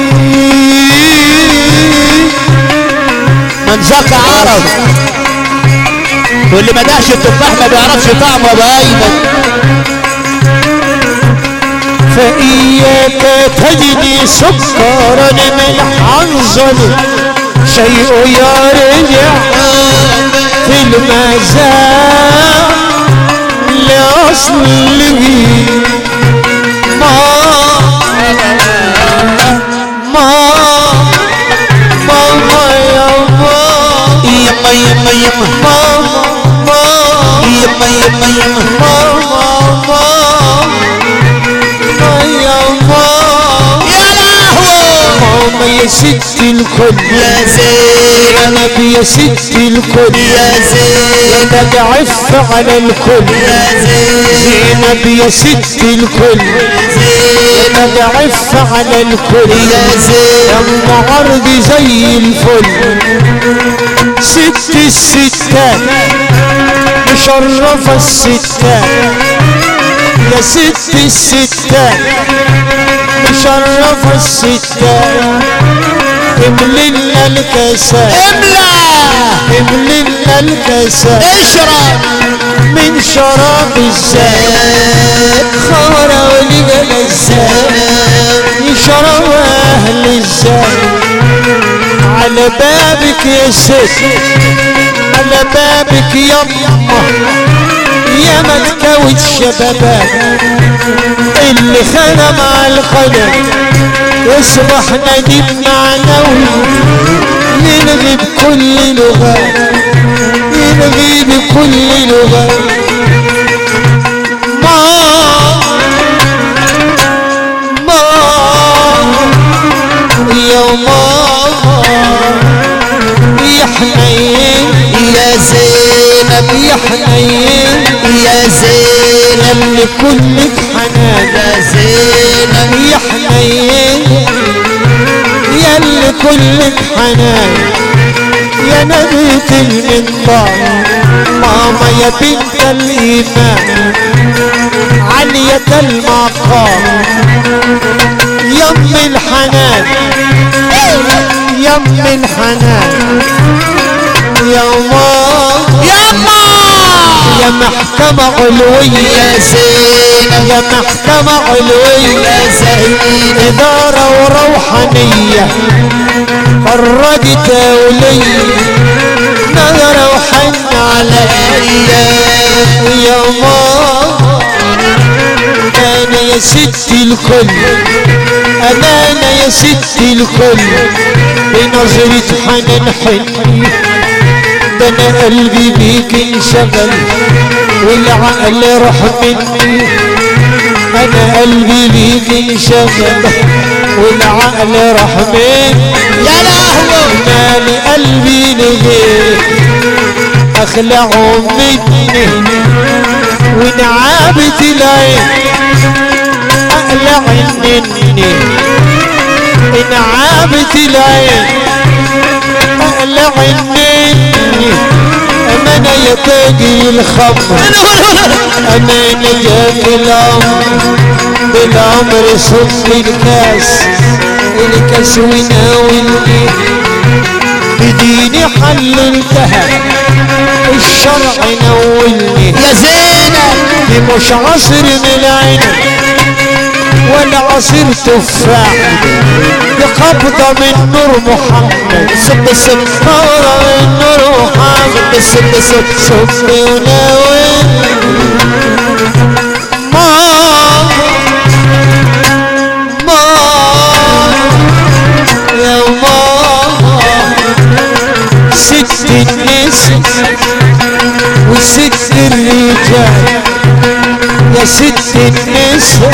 من ذاك عرب واللي ما داش التفاح ما بيعرفش طعمه يا ابو ايمن فإياك تجني سكرا من حنظل شيء يرجع في المزاج لأصله ما ما ماما يا ماما يما يما يما ماما ماما يما يما يما ماما ماما يا ماما يا لهوي ماما يا ست الكل يا زين يا نبي يا ست الكل يا زين تدعف على الكل يا زين زينب يا ست الكل زين تدعف على الكل يا زين ام عرض زي الفل ست الستات مشرفة الستات يا ست الستات مشرفة الستات املنا الكاسات املا املنا الكاسات اشرب من شراب الزاد خمرة ولقى الزاد يشرب أهل الزاد على بابك يا ست على بابك يما يا ما تكوت شبابك اللي خانة مع القدم يصبح نديم معنوي يلغي بكل لغات يلغي بكل لغات ما ما يا ما يا حنين يا زينب يا حنين يا زينب لكلك حنان يا زينب يا حنين يا اللي كلك حنان يا نبية المنبر ماما يا بنت الإيمان عالية المقام يم الحنان يم الحنان يا ماما يما يا محكمة علوية يا زينب يا محكمة علوية يا زينب إدارة وروحانية فرجت أولية نظرة وحن عليا يا ماما أنا يا ستي الكل أمانة يا ستي الكل بنظرة حنان حني ده أنا قلبي بيك انشغل والعقل راح مني انا قلبي ليك انشغل والعقل راح مني يا لهوي مالي قلبي لغيرك اخلعه مني ونعابة العين اقلع مني انعابة العين اقلع مني امانة يا تاجي الخمر امانة جاك الامر بالامر صب الكاس الكاس وناولني بديني حللتها الشرع نولني يا زينب دي مش عصر من العنب ولا عصير تفاح دي قبضة من نور محمد سب سب قبضة من نور محمد سب سب صب وناول ما ما يا ما ست النساء وست الرجال يا ست النساء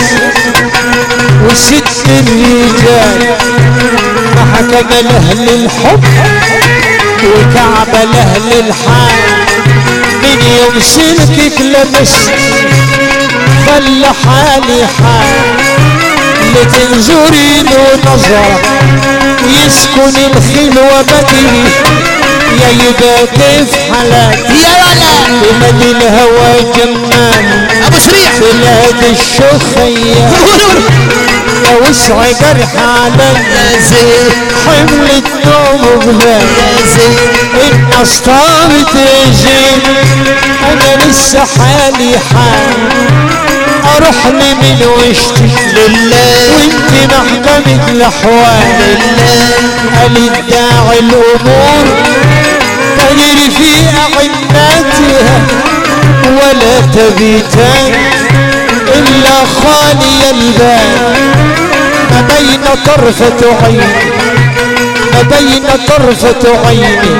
وست الرجال محكم لأهل الحب وكعبة لأهل الحال من يوم سلكك لمست خلى حالي حال لتنظري له نظرة يسكن الخلوة بدري يا يبات في حالاتي يا ولا بمد الهوى جمال ابو سريع بلاد الشخية يا وسع جرح علي يا زين حملة نوم بلاد يا زين الناس طارت زين انا لسه حالي حال اروح لي من وشتي لله وانت محكمة الاحوال لله قال الداعي الامور تجري في اعناتها ولا تبيتان الا خالي البال ما بين طرفة عيني ما بين طرفة عيني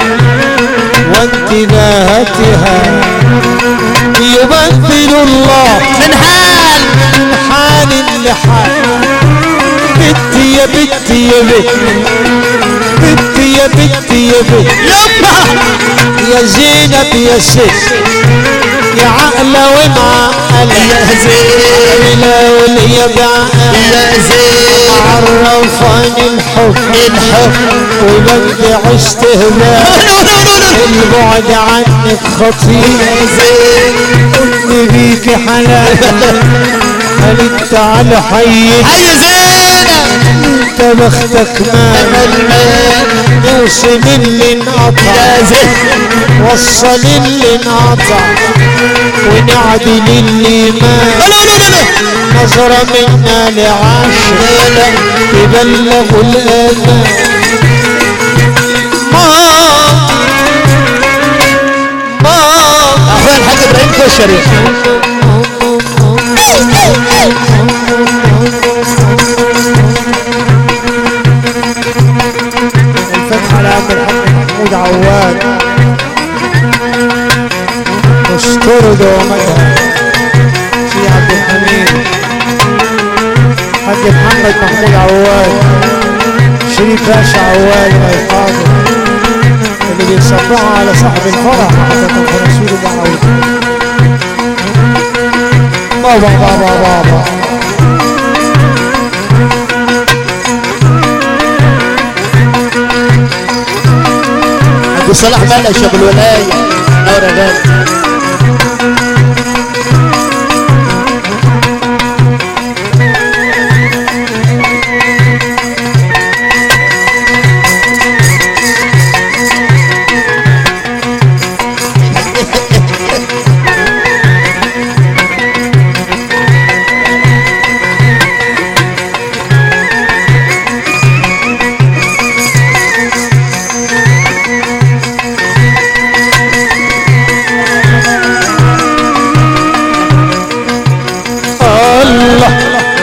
وانتباهتها يبدل الله من حال من حال لحال بنتي يا بنتي يا بنتي بنتي يا بنتي يا بنتي يما يا زينب يا ست يا عقلة ومعقلة يا زين لا وليا بعقل يا زين عرفاني الحب الحب وبدي عشت هناك البعد عنك خطير يا زين اللي بيك حلال قالت تعال حيك حي زينب انت بختك مال المال نوصل اللي انقطع يا زين وصل اللي انقطع ونعدل اللي مات لا لا لا لا نظرة منا لعاشر لا لا تبلغ الآمان ما اخويا الحاج ابراهيم كشري الفتح على عبد الحق محمود عواد اشكره دوامتها سي عبد الحميد حاج محمد محمود عواد شريف باشا عواد الله يحفظه اللي بيصبحوا على صاحب الفرح حضرة رسول الله عليه بابا بابا بابا عبد الصلاح ملش ابو الولايه نور يا غالي الله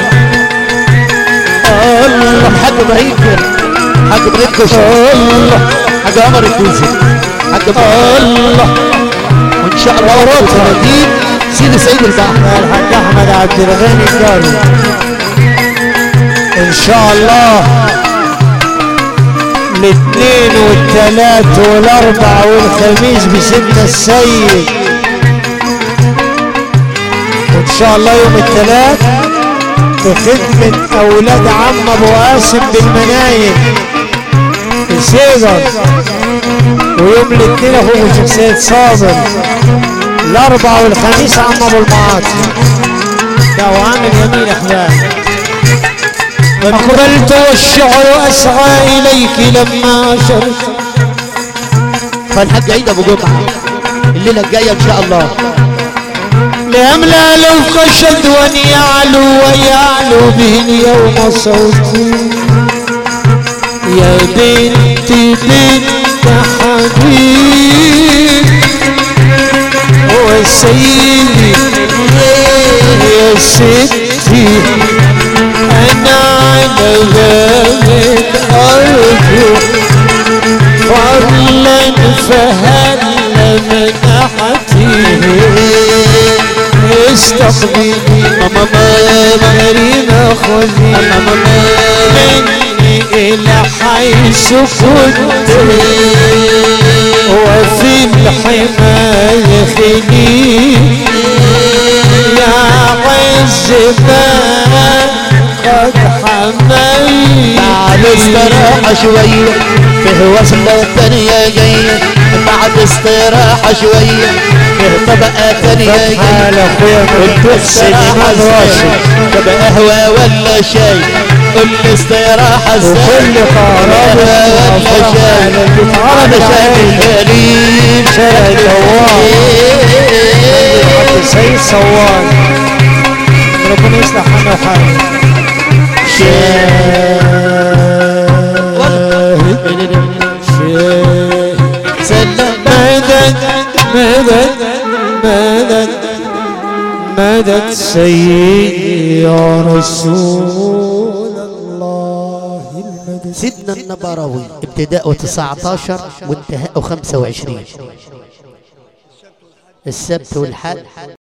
الله حاج ابراهيم كده حاج ابراهيم كشري الله حاج عمر الدوسي حاج ابراهيم الله وان شاء الله وراك تناديب سيدي سيد البحر يا الحاج احمد عبد الغني الداري ان شاء الله الاثنين والثلاث والاربع والخميس بسيدنا السيد وان شاء الله يوم الثلاث بخدمة اولاد عم ابو قاسم بالمنايم في سيجر ويوم الاثنين اخوه الشيخ سيد صابر الاربع والخميس عم ابو المعاطي ده وعامل يمين اخوان اقبلت والشعر اسعى اليك لما شرت فالحاج عيد ابو جمعه الليله الجايه ان شاء الله لأملا لو شدوا يعلو ويعلو به اليوم صوتي يا بنتي بنت حبيب وسيدي يا ستي أنا على بابك أرجو فضلا فهل منحتي استقبلي ماما ماما كريمة خذي مني إلى حيث كنت وفي الحماية خلي يا عز ما قد حميت بعد استراحة شوية فيه وصلة تانية جاية بعد استراحة شوية فيه طبقة تانية فتحة جاية لأخويا مدرسة إيمان راشد طب قهوة ولا شاي قول لي استراحة ازاي وكل قرار قهوة ولا شاي بتعرض انا شاي عليك الجليل شارع الدوار عبد السيد صوان ربنا يصلح حالنا وحالك شاهد سلم مدد مدد مدد مدد سيدي يا رسول الله المدد سيدنا النبراوي ابتداءه 19 وانتهاءه 25 السبت والحد